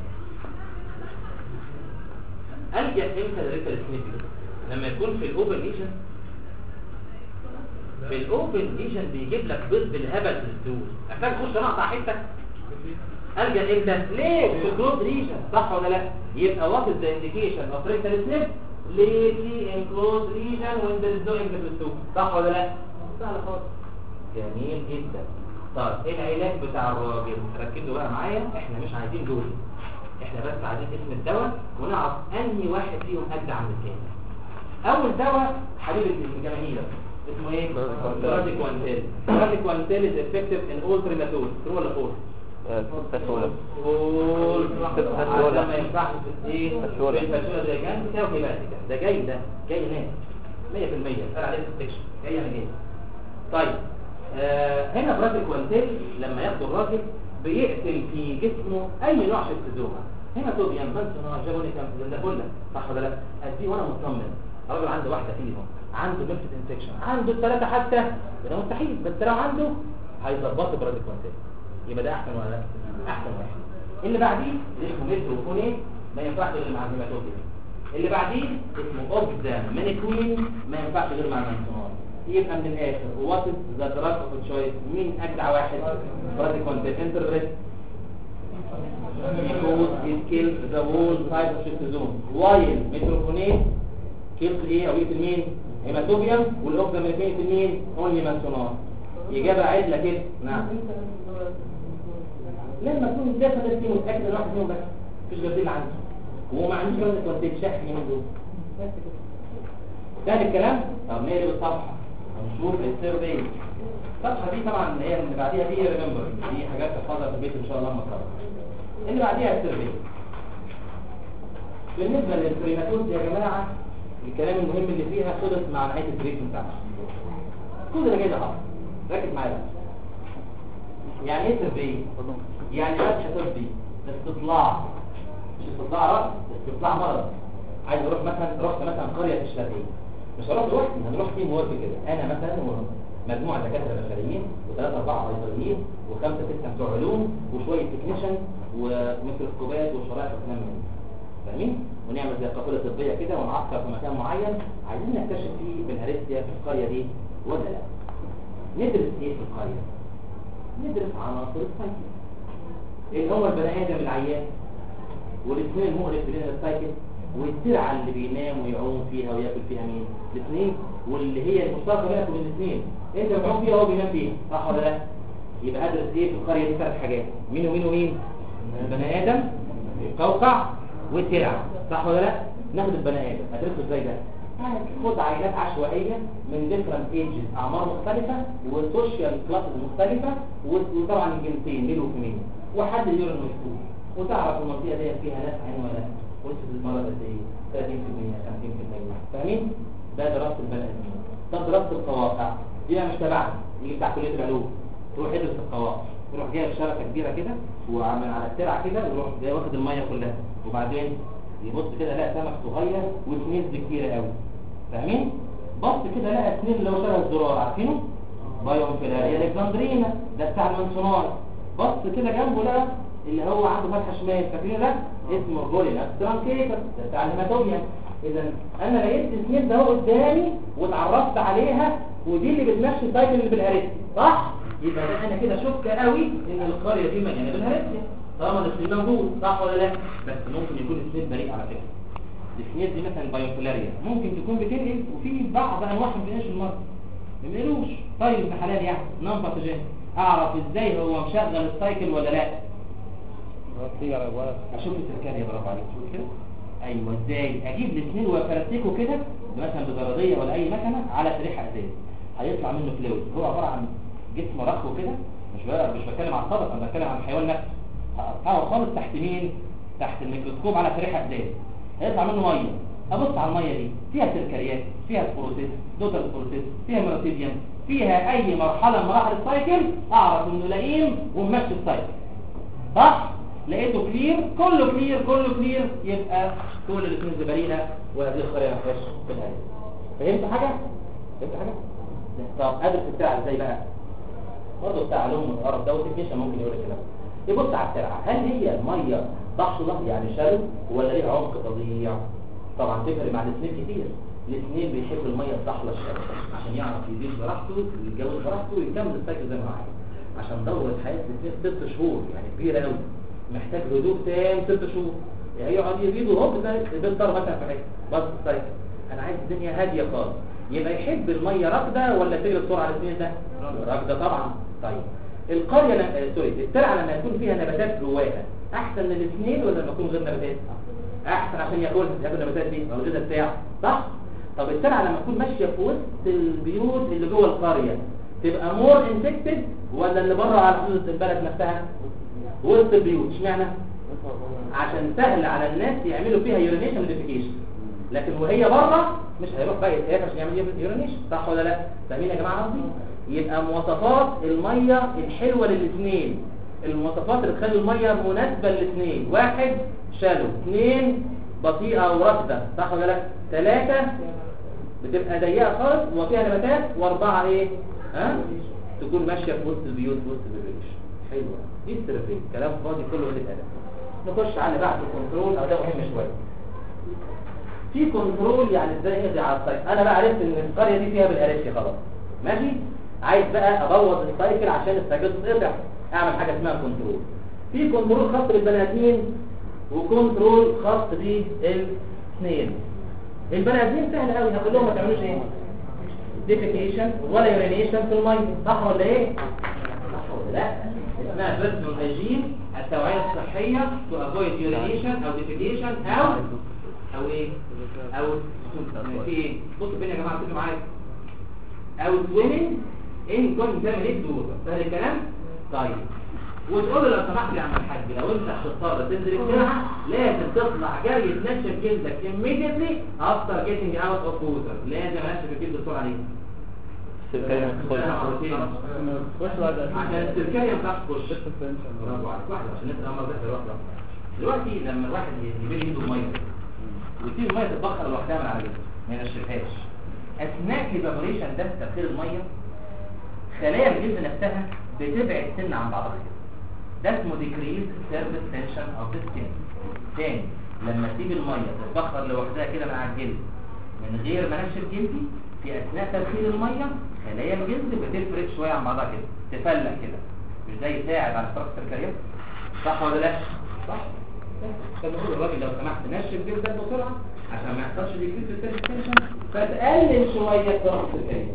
الجا امتى للريتال سنيب لما يكون في الاوبن ليجن في الاوبن ليجن بيجيب لك بيض بالهبل في الدول محتاج تخش نقطع حته الجا امتى ليه في الكلوز ليجن صح ولا لا يبقى وات از ذا انديكيشن اوف ريتال سنيب ليتي ان كلوز ليجن وين ذير از نو انكلوز صح ولا لا سهل خالص جميل جدا طيب ايه العلاج بتاع الراجل ركزوا بقى معايا احنا مش عايزين دول احنا بس عايزين اسم الدواء ونعرف انهي واحد فيهم اجدع من الثاني اول دواء حبيب الجماهير اسمه ايه براديكوانتيل براديكوانتيل is effective in all trematodes true ولا false فسولة false فسولة. عشان ما ينفعش في ايه فسولة. في الفسولة زي كان بتاعه كده ده جاي ده جاي ناس 100% قال عليه سكشن جاي انا جاي طيب آه هنا براديكوانتيل لما ياخده الراجل بيقتل في جسمه اي نوع شيستوزوما هنا صوديوم بنسون جابونيكام ده كله صح ولا لا اديه وانا مطمن الراجل عنده واحده فيهم عنده ميكس انفكشن عنده الثلاثه حتى ده مستحيل بس لو عنده هيظبطه براديكوانتيل يبقى ده احسن ولا لا احسن واحد اللي بعديه اللي اسمه ميتروفونين ما ينفعش غير مع الهيماتوبيا اللي بعديه اسمه اوكزام مانيكوين ما ينفعش غير مع المنسونار يبقى من الاخر وات ذا دراج اوف تشويس مين اجدع واحد براديكوانتيل انتربريت because it kills the whole side of schistosome while ميتروفونين kills ايه او يقتل مين هيماتوبيوم والاوكزام مانيكوين يقتل مين اونلي منسونار اجابه عدله كده نعم لما تكون دافع فيه متاكد ان واحد فيهم بس مفيش غير دي اللي عنده وهو ما عندوش وزن كوانتيت شحن من دول بس كده ده الكلام طب نقلب الصفحه ونشوف السيرفي الصفحه دي طبعا اللي هي اللي بعديها دي ريمبر دي حاجات تحفظها في البيت ان شاء الله لما تخلص اللي بعديها السيرفي بالنسبه للبريماتوز يا جماعه الكلام المهم اللي فيها خلص مع نهايه التريتمنت بتاعها كل ده كده حاضر ركز معايا بقى. يعني ايه سيرفي يعني فتح طبي استطلاع مش استطلاع رأس استطلاع مرض عايز اروح مثلا رحت مثلا قرية في الشرقية مش هروح لوحدي هنروح تيم ورك كده انا مثلا ومجموعة دكاترة بشريين وثلاثة أربعة صيدليين وخمسة ستة بتوع علوم وشوية تكنيشن وميكروسكوبات وشرائح وكلام من ده. فاهمين؟ ونعمل زي قافلة طبية كده ونعسكر في مكان معين عايزين نكتشف فيه بالهارستيا في القرية دي ولا لا ندرس ايه في القرية؟ ندرس عناصر السايكل ايه هو البني ادم العيان والاثنين المؤلف بين السايكل والترعه اللي بينام ويعوم فيها وياكل فيها مين الاثنين واللي هي المشتركه بينك وبين الاثنين انت بتعوم فيها وهو بينام فيها صح ولا لا يبقى ادرس ايه في القريه دي ثلاث حاجات مين ومين ومين البني ادم القوقع والترعه صح ولا لا ناخد البني ادم ادرسه ازاي ده خد عينات عشوائية من different ages أعمار مختلفة وسوشيال كلاسز مختلفة وطبعا الجنسين ميل وفيميل وحد يدور انه يكون وتعرف المنطقة دي فيها ناس عين ولا لا ونسبة المرض قد ايه 30% 50% فاهمين؟ ده دراسة البني آدمين طب دراسة القواقع دي بقى مش تبعنا دي بتاع كلية العلوم تروح ادرس القواقع تروح جايب شبكة كبيرة كده وعامل على الترعة كده ويروح جاي واخد المية كلها وبعدين يبص كده لقى سمك صغير وسنيز كتيرة قوي فاهمين بص كده لقى سنين اللي هو شبه الزرار عارفينه بايوم فيلاريا الكسندرينا ده بتاع المنسونار بص كده جنبه لقى اللي هو عنده فتحه شمال فاكرين ده اسمه جولينا ترانكيتر ده بتاع الهيماتوميا اذا انا لقيت سنين ده هو قدامي واتعرفت عليها ودي اللي بتمشي السايكل اللي بالهرسي صح يبقى ده انا كده شك قوي ان القريه دي مليانه بالهرسي طالما السنين موجود صح ولا لا بس ممكن يكون السنين بريء على فكره السنين دي مثلا بايوفيلاريا ممكن تكون بتنقل وفي بعض انواعهم ما بتنقلش المرض ما بينقلوش طيب ابن حلال يعني نون باثوجين اعرف ازاي هو مشغل السايكل ولا لا اشوف السركان يا برافو عليك شوف كده ايوه ازاي اجيب الاثنين وافرتكه كده مثلا بزراديه ولا اي مكنه على شريحه ازاز هيطلع منه فلويد هو عباره عن جسم رخو كده مش بقى مش بتكلم عن الصدف انا بتكلم عن الحيوان نفسه هقطعه خالص تحت مين تحت الميكروسكوب على شريحه ازاز هيطلع منه ميه ابص على الميه دي فيها سيركريات فيها سبوروتيس دوتال سبوروتيس فيها ميروتيديوم فيها اي مرحله من مراحل السايكل اعرف انه لئيم وممشي السايكل صح لقيته كلير كله كلير كله كلير يبقى كل الاثنين زبالينا وهذه الخريطه ما فيهاش في الهاي فهمت حاجه فهمت حاجه طب ادرس الترعه ازاي بقى برضه بتاع علوم الارض ده وتكنيشن ممكن يقول الكلام يبص على الترعه هل هي الميه ضحله يعني شرب ولا ليها عمق فظيع طبعا تفرق مع الاثنين كتير الاثنين بيحبوا الميه الضحله الشرب عشان يعرف يدير براحته ويتجوز براحته ويكمل السايكل زي ما هو عايز عشان دورة حياة الاثنين ست شهور يعني كبيرة قوي محتاج هدوء تام ست شهور يعني يقعد يبيض وهوب تلاقي بيضطر مثلا في حته بس السايكل انا عايز الدنيا هاديه خالص يبقى يحب الميه راكده ولا تجري بسرعه على الاثنين ده راكده طبعا طيب القريه ل... آه، سوري الترعه لما يكون فيها نباتات جواها احسن من الاثنين ولا لما يكون غير نباتات احسن عشان ياكل ياكل النباتات دي او الغذاء بتاعه صح طب الترعه لما تكون ماشيه في وسط البيوت اللي جوه القريه تبقى مور انفكتد ولا اللي بره على حدود البلد نفسها وسط البيوت اشمعنى عشان سهل على الناس يعملوا فيها يورينيشن موديفيكيشن لكن وهي بره مش هيروح بقى يتهيأ عشان يعمل يورينيشن صح ولا لا فاهمين يا جماعه قصدي يبقى مواصفات الميه الحلوه للاثنين المواصفات اللي تخلي الميه مناسبه للاثنين واحد شالو اثنين بطيئه وراكده صح ولا لا ثلاثه بتبقى ضيقه خالص وفيها نباتات واربعه ايه ها تكون ماشيه في وسط البيوت في وسط البيوت حلوه دي السيرفي كلام فاضي كله قله ادب نخش على بعد الكنترول او ده مهم شويه في كنترول يعني ازاي نقضي على السايكل انا بقى عرفت ان القريه دي فيها بالاريسيا خلاص ماشي عايز بقى ابوظ السايكل عشان السايكل تتقطع اعمل حاجه اسمها كنترول في كنترول خاص بالبني ادمين وكنترول خاص بالاثنين البني ادمين سهل قوي هقول لهم ما تعملوش ايه ديفيكيشن ولا يورينيشن في الميه صح ولا ايه صح ولا لا اسمها بيرسونال هيجين التوعيه الصحيه تو افويد يورينيشن او ديفيكيشن او او ايه او في ايه بصوا فين يا جماعه بصوا معايا او سويمنج ان كونتامينيت ووتر فاهم الكلام طيب وتقول له لو سمحت يا عم الحاج لو انت هتضطر تنزل الساعه لازم تطلع جري تنشف جلدك immediately after getting out of water لازم انشف الجلد بسرعه ليه السركاية عشان السركايه ما تعرفش تخش برافو عليك واحده عشان انت لما تدخل واحده دلوقتي لما الواحد يبين ايده ميه وتسيب الميه تتبخر لوحدها من على جسمه ما ينشفهاش اثناء الايفابوريشن ده تبخير الميه خلايا الجلد نفسها بتبعد سن عن بعضها كده ده اسمه decrease surface tension of the skin تاني لما تسيب الميه تتبخر لوحدها كده من على الجلد من غير ما انشف جلدي في اثناء تبخير الميه خلايا الجلد بتفرد شويه عن بعضها كده تفلق كده مش ده يساعد على اختراق السكريات صح ولا لا صح فبقول الراجل لو سمحت نشف جلدك بسرعه عشان ما يحصلش decrease في السيرفس تنشن فتقلل شويه اختراق السكريات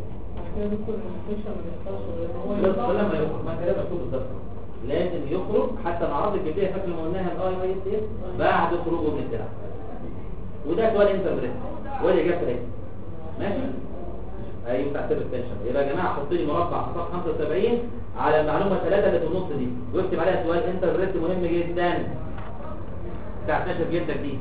بالظبط لما يخرج ما كده مكتوب بالظبط لازم يخرج حتى الاعراض الجلديه فاكر ما قلناها الاي اي اس بعد خروجه من الدرع وده سؤال انتربريت ولا اجابه ايه ماشي ايوه بتاع سيرفس تنشن يبقى يا جماعه حط لي مربع في صفحه 75 على المعلومه الثلاثه اللي في النص دي واكتب عليها سؤال انتربريت مهم جدا بتاع نشف جلدك دي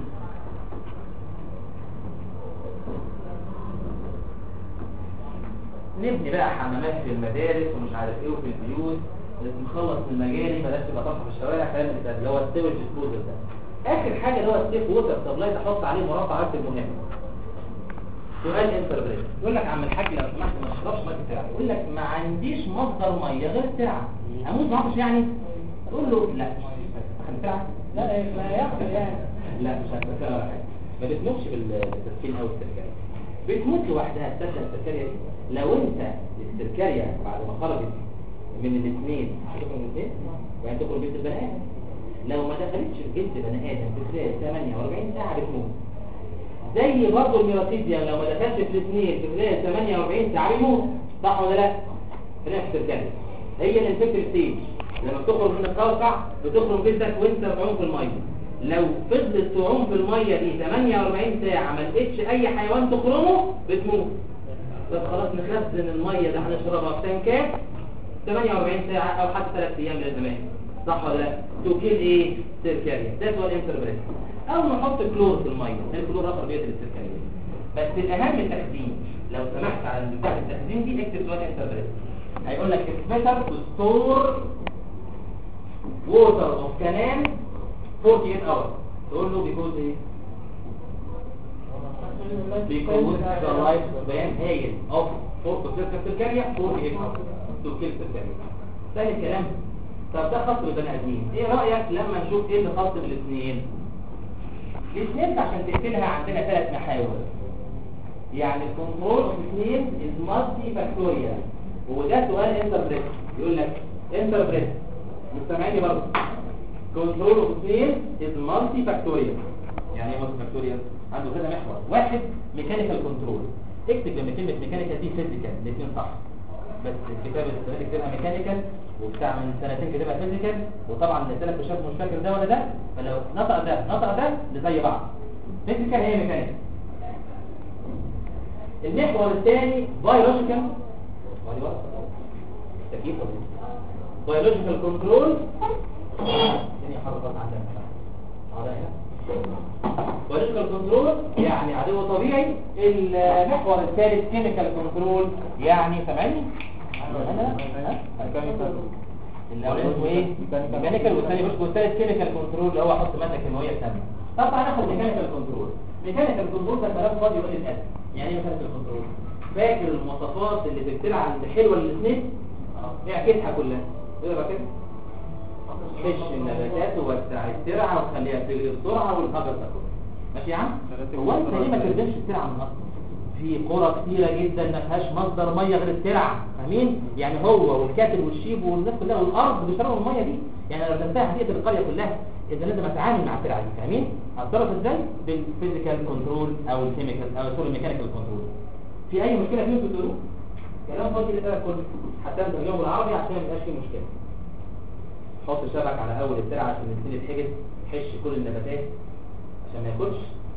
نبني بقى حمامات في المدارس ومش عارف ايه وفي البيوت نخلص من المجاري بلاش تبقى طفح في الشوارع كلام اللي ده اللي هو السيوج ديسبوزل ده اخر حاجه اللي هو السيف ووتر سبلاي تحط عليه مربع بس المهم سؤال انتربريت يقول لك عم الحاج لو سمحت ما تشربش ميه الترعه يقول لك ما عنديش مصدر ميه غير الترعه اموت ما اعرفش يعني تقول له لا مش الترعه لا ما يقبل يعني لا مش هتفكر ولا حاجه ما بتموتش بالتسكين او التركيز بتموت لوحدها تصدق السركاريا دي لو انت السركاريا بعد ما خرجت من الاثنين هتخرج من الاثنين وبعدين تخرج جلد البني ادم لو ما دخلتش في جلد بني ادم في خلال 48 ساعه بتموت زي برضه الميراتيديا لو ما دخلش في الاثنين في خلال 48 ساعه بيموت صح ولا لا؟ خلينا في السركاريا هي الانفكتيف ستيج لما بتخرج من القوقع بتخرج جلدك وانت بتعوم في الميه لو فضلت تعوم في الميه دي 48 ساعه ما لقيتش اي حيوان تخرمه بتموت طب خلاص نخزن الميه اللي هنشربها في تنكات 48 ساعه او حتى 3 ايام للزمان صح ولا لا توكيل ايه سيركاريا ده هو الانتربريت او نحط كلور في الميه الكلور اخر بيقتل السيركاريا بس الاهم التخزين لو سمحت على بتاع التخزين دي اكتب سؤال انتربريت هيقول لك it's better to store water of canal 48 hours تقول له because ايه because the lifespan هايل of force of circumference 48 hours to kill circumference سهل الكلام طب ده خاص بالبني ادمين ايه رايك لما نشوف ايه اللي خاص بالاثنين الاثنين عشان تقتلها عندنا ثلاث محاور يعني الكنترول اوف اثنين از مالتي فاكتوريال وده سؤال انتربريت يقول لك انتربريت مستمعيني برضه كنترول اوف اثنين از مالتي فاكتوريال يعني ايه مالتي فاكتوريال عنده كذا محور واحد ميكانيكال كنترول اكتب جنب كلمه ميكانيكال دي فيزيكال الاثنين صح بس الكتاب السنه دي كتبها ميكانيكال وبتاع من سنتين كتبها فيزيكال وطبعا الثلاث كشاف مش فاكر ده ولا ده فلو نطق ده نطق ده زي بعض فيزيكال هي ميكانيكال المحور الثاني بيولوجيكال تكييف بيولوجيكال كنترول ثاني حركات عندنا هذا هنا بيولوجيكال كنترول يعني عدو طبيعي المحور الثالث كيميكال كنترول يعني سامعني الاولاني اسمه ايه ميكانيكال والثاني مش والثالث كيميكال كنترول اللي هو احط ماده كيماويه ثانيه طبعا هناخد ميكانيكال كنترول ميكانيكال كنترول ده كلام فاضي وقليل الادب يعني ايه ميكانيكال كنترول فاكر المواصفات اللي بتبتلع الحلوه للاثنين اعكسها كلها اقرا كده خش النباتات ووسع الترعه وخليها تجري بسرعه والهجر ده كله ماشي يا عم هو انت ليه ما تردمش الترعه من اصلا في قرى كتيره جدا ما فيهاش مصدر ميه غير الترعه فاهمين يعني هو والكاتل والشيب والناس كلها والارض بيشربوا الميه دي يعني لو تنتهي هتقتل القريه كلها اذا لازم اتعامل مع الترعه دي فاهمين هتصرف ازاي بالفيزيكال كنترول او الكيميكال او سوري الميكانيكال كنترول في اي مشكله فيهم تقولوا كلام فاضي كده كله حتى نترجمه بالعربي عشان ما يبقاش فيه مشكله حط شبك على اول الترعه عشان السن يتحجز حش كل النباتات عشان ما ياكلش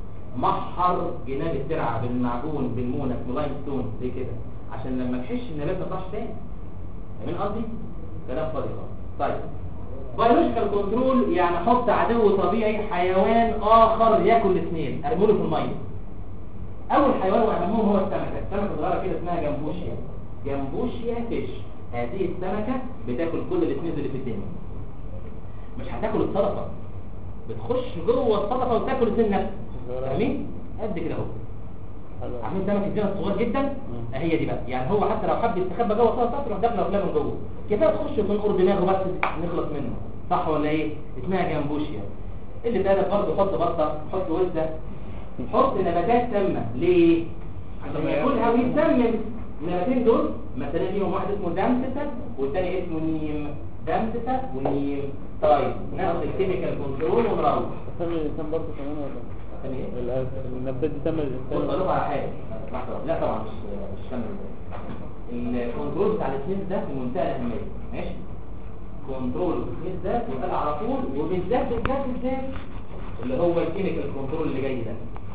محر جناب الترعه بالمعجون بالمونة بلايم ستون زي كده عشان لما تحش النبات ما يطلعش تاني فاهمين قصدي كلام فاضي خالص طيب بيولوجيكال كنترول يعني احط عدو طبيعي حيوان اخر ياكل الاثنين ارميله في الميه اول حيوان واهمهم هو السمكه السمكه صغيره كده اسمها جمبوشيا جمبوشيا فيش هذه السمكه بتاكل كل الاثنين اللي في الدنيا مش هتاكل الصدفه بتخش جوه الصدفه وتاكل السن نفسه فاهمين قد كده اهو عارفين سمك الزينه الصغير جدا هي دي بقى يعني هو حتى لو حب يستخبى جوه الصدفه تروح داخله وكلها من جوه كفايه تخش تنقر دماغه بس نخلص منه صح ولا ايه اسمها جمبوشيا اللي ده برضه حط بطه حط وزه حط نباتات سامه ليه عشان ياكلها ويتسمم النباتين دول مثلا ليهم واحد اسمه دمسسه والثاني اسمه نيم دمسسه ونيم طيب ناخد الكيميكال كنترول ونروح سمي الإنسان برضه كمان ولا ثاني ايه ال- النبات دي سمي بص الإنسان اقول على حاجه لحظة. لا طبعا مش مش كامل الكنترول بتاع السنيس ده في منتهى الاهميه ماشي كنترول السنيس ده يبقى على طول وبالذات بالذات بالذات اللي هو الكيميكال كنترول اللي جاي ده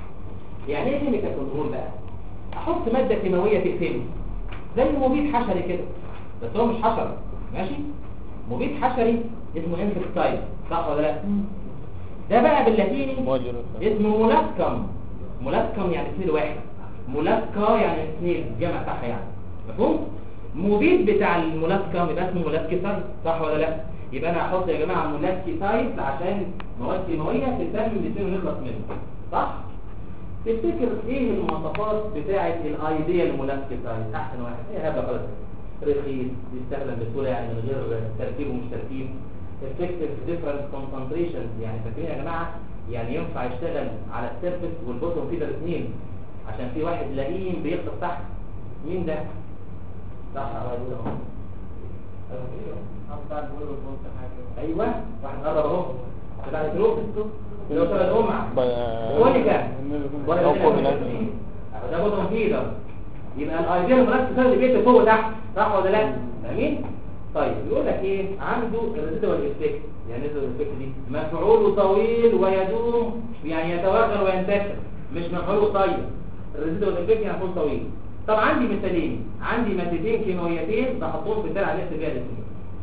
يعني ايه كيميكال كنترول بقى احط ماده كيماويه تقتله زي مبيد حشري كده بس هو مش حشره ماشي مبيد حشري اسمه انسكتايد صح ولا لا ده بقى باللاتيني مواجهة اسمه ملكم ملكم يعني اثنين واحد ملكة يعني اثنين الجمع بتاعها يعني مفهوم مبيد بتاع الملكم يبقى اسمه ملكسايد صح ولا لا يبقى انا هحط يا جماعه ملكسايد عشان مواد كيماويه تسمم الاثنين ونخلص منه صح تفتكر ايه المواصفات بتاعه الايديال ملكسايد احسن واحد ايه هبه خالص رخيص بيستخدم بسهوله يعني من غير تركيب ومش تركيب effective different concentrations يعني فاكرين يا جماعه يعني ينفع يشتغل على السيرفيس والبوتوم فيدر اثنين عشان في واحد لئيم بيخطف تحت مين ده صح ايوه واحد قرب اهو بتاع الجروب اللي هو ثلاث امع كونيكا ولا أو ده كومينات. ده بوتون فيدر يبقى الايديال مركز اللي بيت فوق وتحت صح ولا لا فاهمين طيب يقول لك ايه عنده الريزيدوال افكت يعني الريزيدوال افكت دي مفعوله طويل ويدوم يعني يتوغل وينتشر مش مفعوله قصير الريزيدوال افكت يعني مفعول طويل طب عندي مثالين عندي مادتين كيماويتين بحطهم في الدرع نفس بيها الاثنين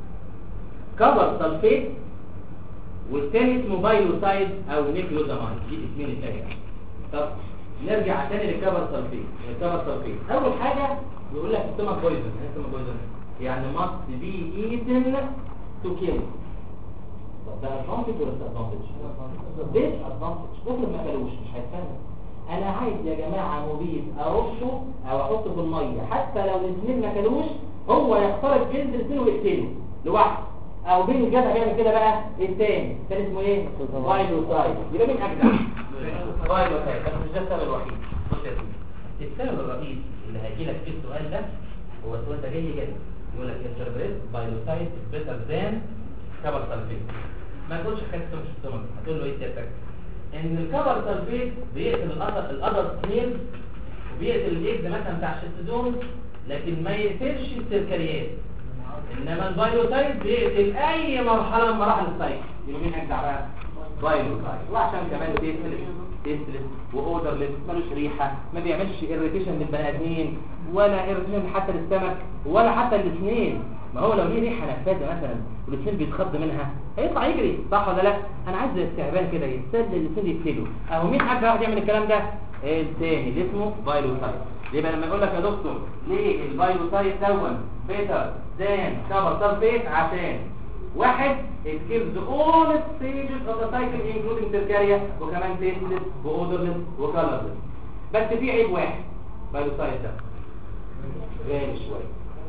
كبر سلفيت والثاني اسمه بايلوسايد او نيكلوزامايد دي اسمين الثانيه طب نرجع تاني للكبر سلفيت الكبر سلفيت اول حاجه بيقول لك ستومك بويزن ايه ستومك بويزن يعني must be eaten to kill طب ده advantage ولا disadvantage disadvantage افرض ما كلوش مش هيتفهم انا عايز يا جماعه مبيد ارشه او احطه في الميه حتى لو الاثنين ما كلوش هو يخترق جلد الاثنين ويقتله لوحده او بين الجدع بيعمل كده بقى الثاني الثاني اسمه ايه بايلوسايد يبقى مين اجدع بايلوسايد بس مش ده السبب الوحيد بص يا سيدي السبب الرئيسي اللي هيجي لك في السؤال ده هو السؤال ده جاي جدا يقول لك انتربريت بايلوسايد بيتر ذان كبر سلفيت ما تقولش حاجه مش السمك هتقول له ايه سيادتك ان الكبر سلفيت بيقتل الأدر الأدر سنين وبيقتل الايد مثلا بتاع الشيستوزوم لكن ما يقتلش السيركريات انما البايلوسايد بيقتل اي مرحله من مراحل السايكل يبقى مين اجدع بقى بايلوسايد وعشان كمان تيستلس تيستلس واودرلس ملوش ريحه ما بيعملش اريتيشن للبني ادمين ولا اريتيشن حتى للسمك ولا حتى الاثنين ما هو لو ليه ريحه نفاذه مثلا والاثنين بيتخض منها هيطلع يجري صح ولا لا انا عايز استعبان كده يتسلل الاثنين يقتلوا اهو مين اجدع واحد يعمل الكلام ده الثاني اللي اسمه بايلوسايد يبقى لما يقول لك يا دكتور ليه البايلوسايد دون بيتر ذان كبر سلفيت عشان واحد it kills all stages of the cycle including tertiaria وكمان tasteless واودرلess وcolorless بس في عيب واحد بايلوسايد ده غالي شويه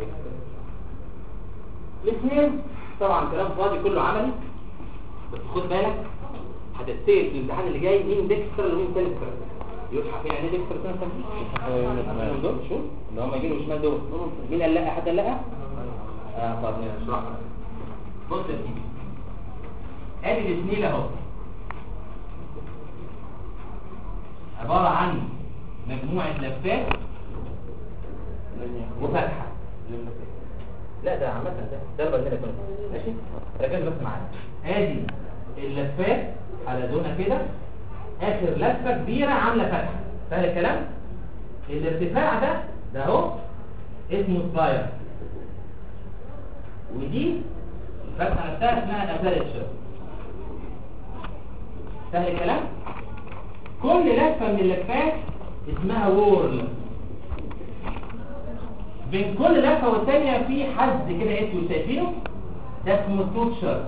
الاثنين طبعا كلام فاضي كله عملي بس خد بالك هتتسال في الامتحان اللي جاي مين ديكستر ومين تلستر يقول عارفين يعني ايه ديكستر تلستر عارفين دول شو اللي هم يجينوا شمال دول مين قال لا حد قال لا اه طب نشرحها بص يا سيدي ادي السنيل اهو عباره عن مجموعه لفات وفتحه لا ده عامه ده ده اللي بدنا كنا ماشي ركز بس معايا ادي اللفات على زونه كده اخر لفه كبيره عامله فتحه فاهم الكلام الارتفاع ده ده اهو اسمه سباير ودي الفتحه نفسها اسمها ابريتشر سهل الكلام كل لفه من اللفات اسمها وورل بين كل لفه والثانيه في حد كده اسمه شايفينه ده اسمه توتشر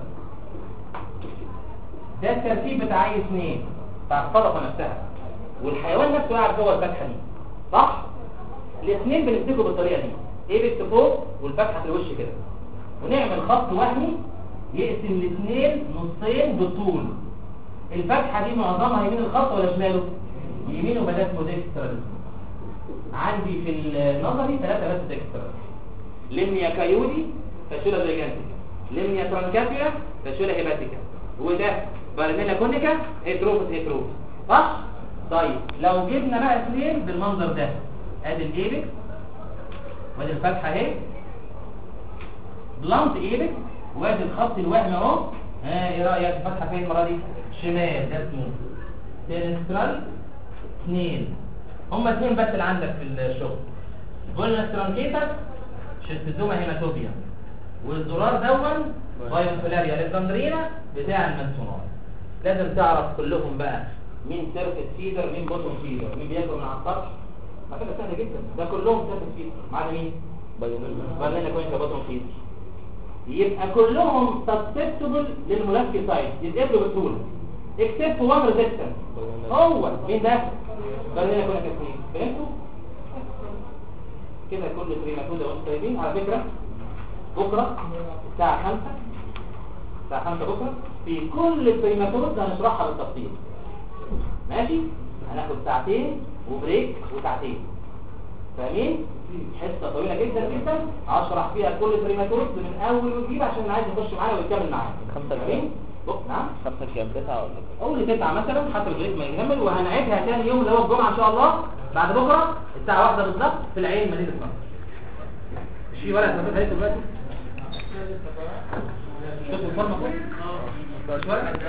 ده الترتيب بتاع اي اثنين بتاع الصدقه نفسها والحيوان نفسه قاعد جوه الفتحه دي صح الاثنين بنمسكه بالطريقه دي ايه فوق والفتحه في الوش كده ونعمل خط وهمي يقسم الاثنين نصين بالطول الفتحه دي معظمها يمين الخط ولا شماله يمينه بدات اسمه ديكسترال عندي في النظري ثلاثه بس ديكسترال لمنيا كايودي فاشولا بريجانتيكا لمنيا ترانكابيولا فاشولا هيباتيكا وده بارنيلا كونيكا هيتروفس هيتروفس صح طيب لو جبنا بقى اثنين بالمنظر ده ادي الايبكس وادي الفتحه اهي بلانت ايبكس وادي الخط الوهم اهو ها ايه رايك الفتحه فين المره دي شمال ده اسمه سينسترال اثنين هما اثنين بس اللي عندك في الشغل فولنس ترانكيتس شيستوزوما هيماتوبيا والزرار دون بايوفيلاريا الكندرينا بتاع المنسونار لازم تعرف كلهم بقى مين سيرفس فيدر مين بوتوم فيدر مين بياكل من على السطح ما كده سهل جدا ده كلهم سيرفس فيدر ما عدا مين بعدين كويس بوتوم فيدر يبقى كلهم سسبتبل للمولكيوسايد يتقبلوا بسهوله اكسبت وان ريزيستنس هو مين ده بعدين كويس اثنين فهمتوا كده كل تريماتودا وانتم طيبين على فكره بكره الساعه 5 الساعه 5 بكره في كل البريماتود هنشرحها بالتفصيل ماشي هناخد ساعتين وبريك وساعتين فاهمين حصه طويله جدا جدا هشرح فيها كل بريماتوز من اول وجديد عشان اللي عايز يخش معانا ويكمل معانا خمسة فاهمين بص نعم خمسة كام تسعة ولا كام؟ اول تسعة مثلا حتى البريك ما يكمل وهنعيدها تاني يوم اللي هو الجمعه ان شاء الله بعد بكره الساعه واحدة بالظبط في العين مدينه نصر مش في ورقه سافرت عليك دلوقتي شفت الفورمه كده؟ مش ورقه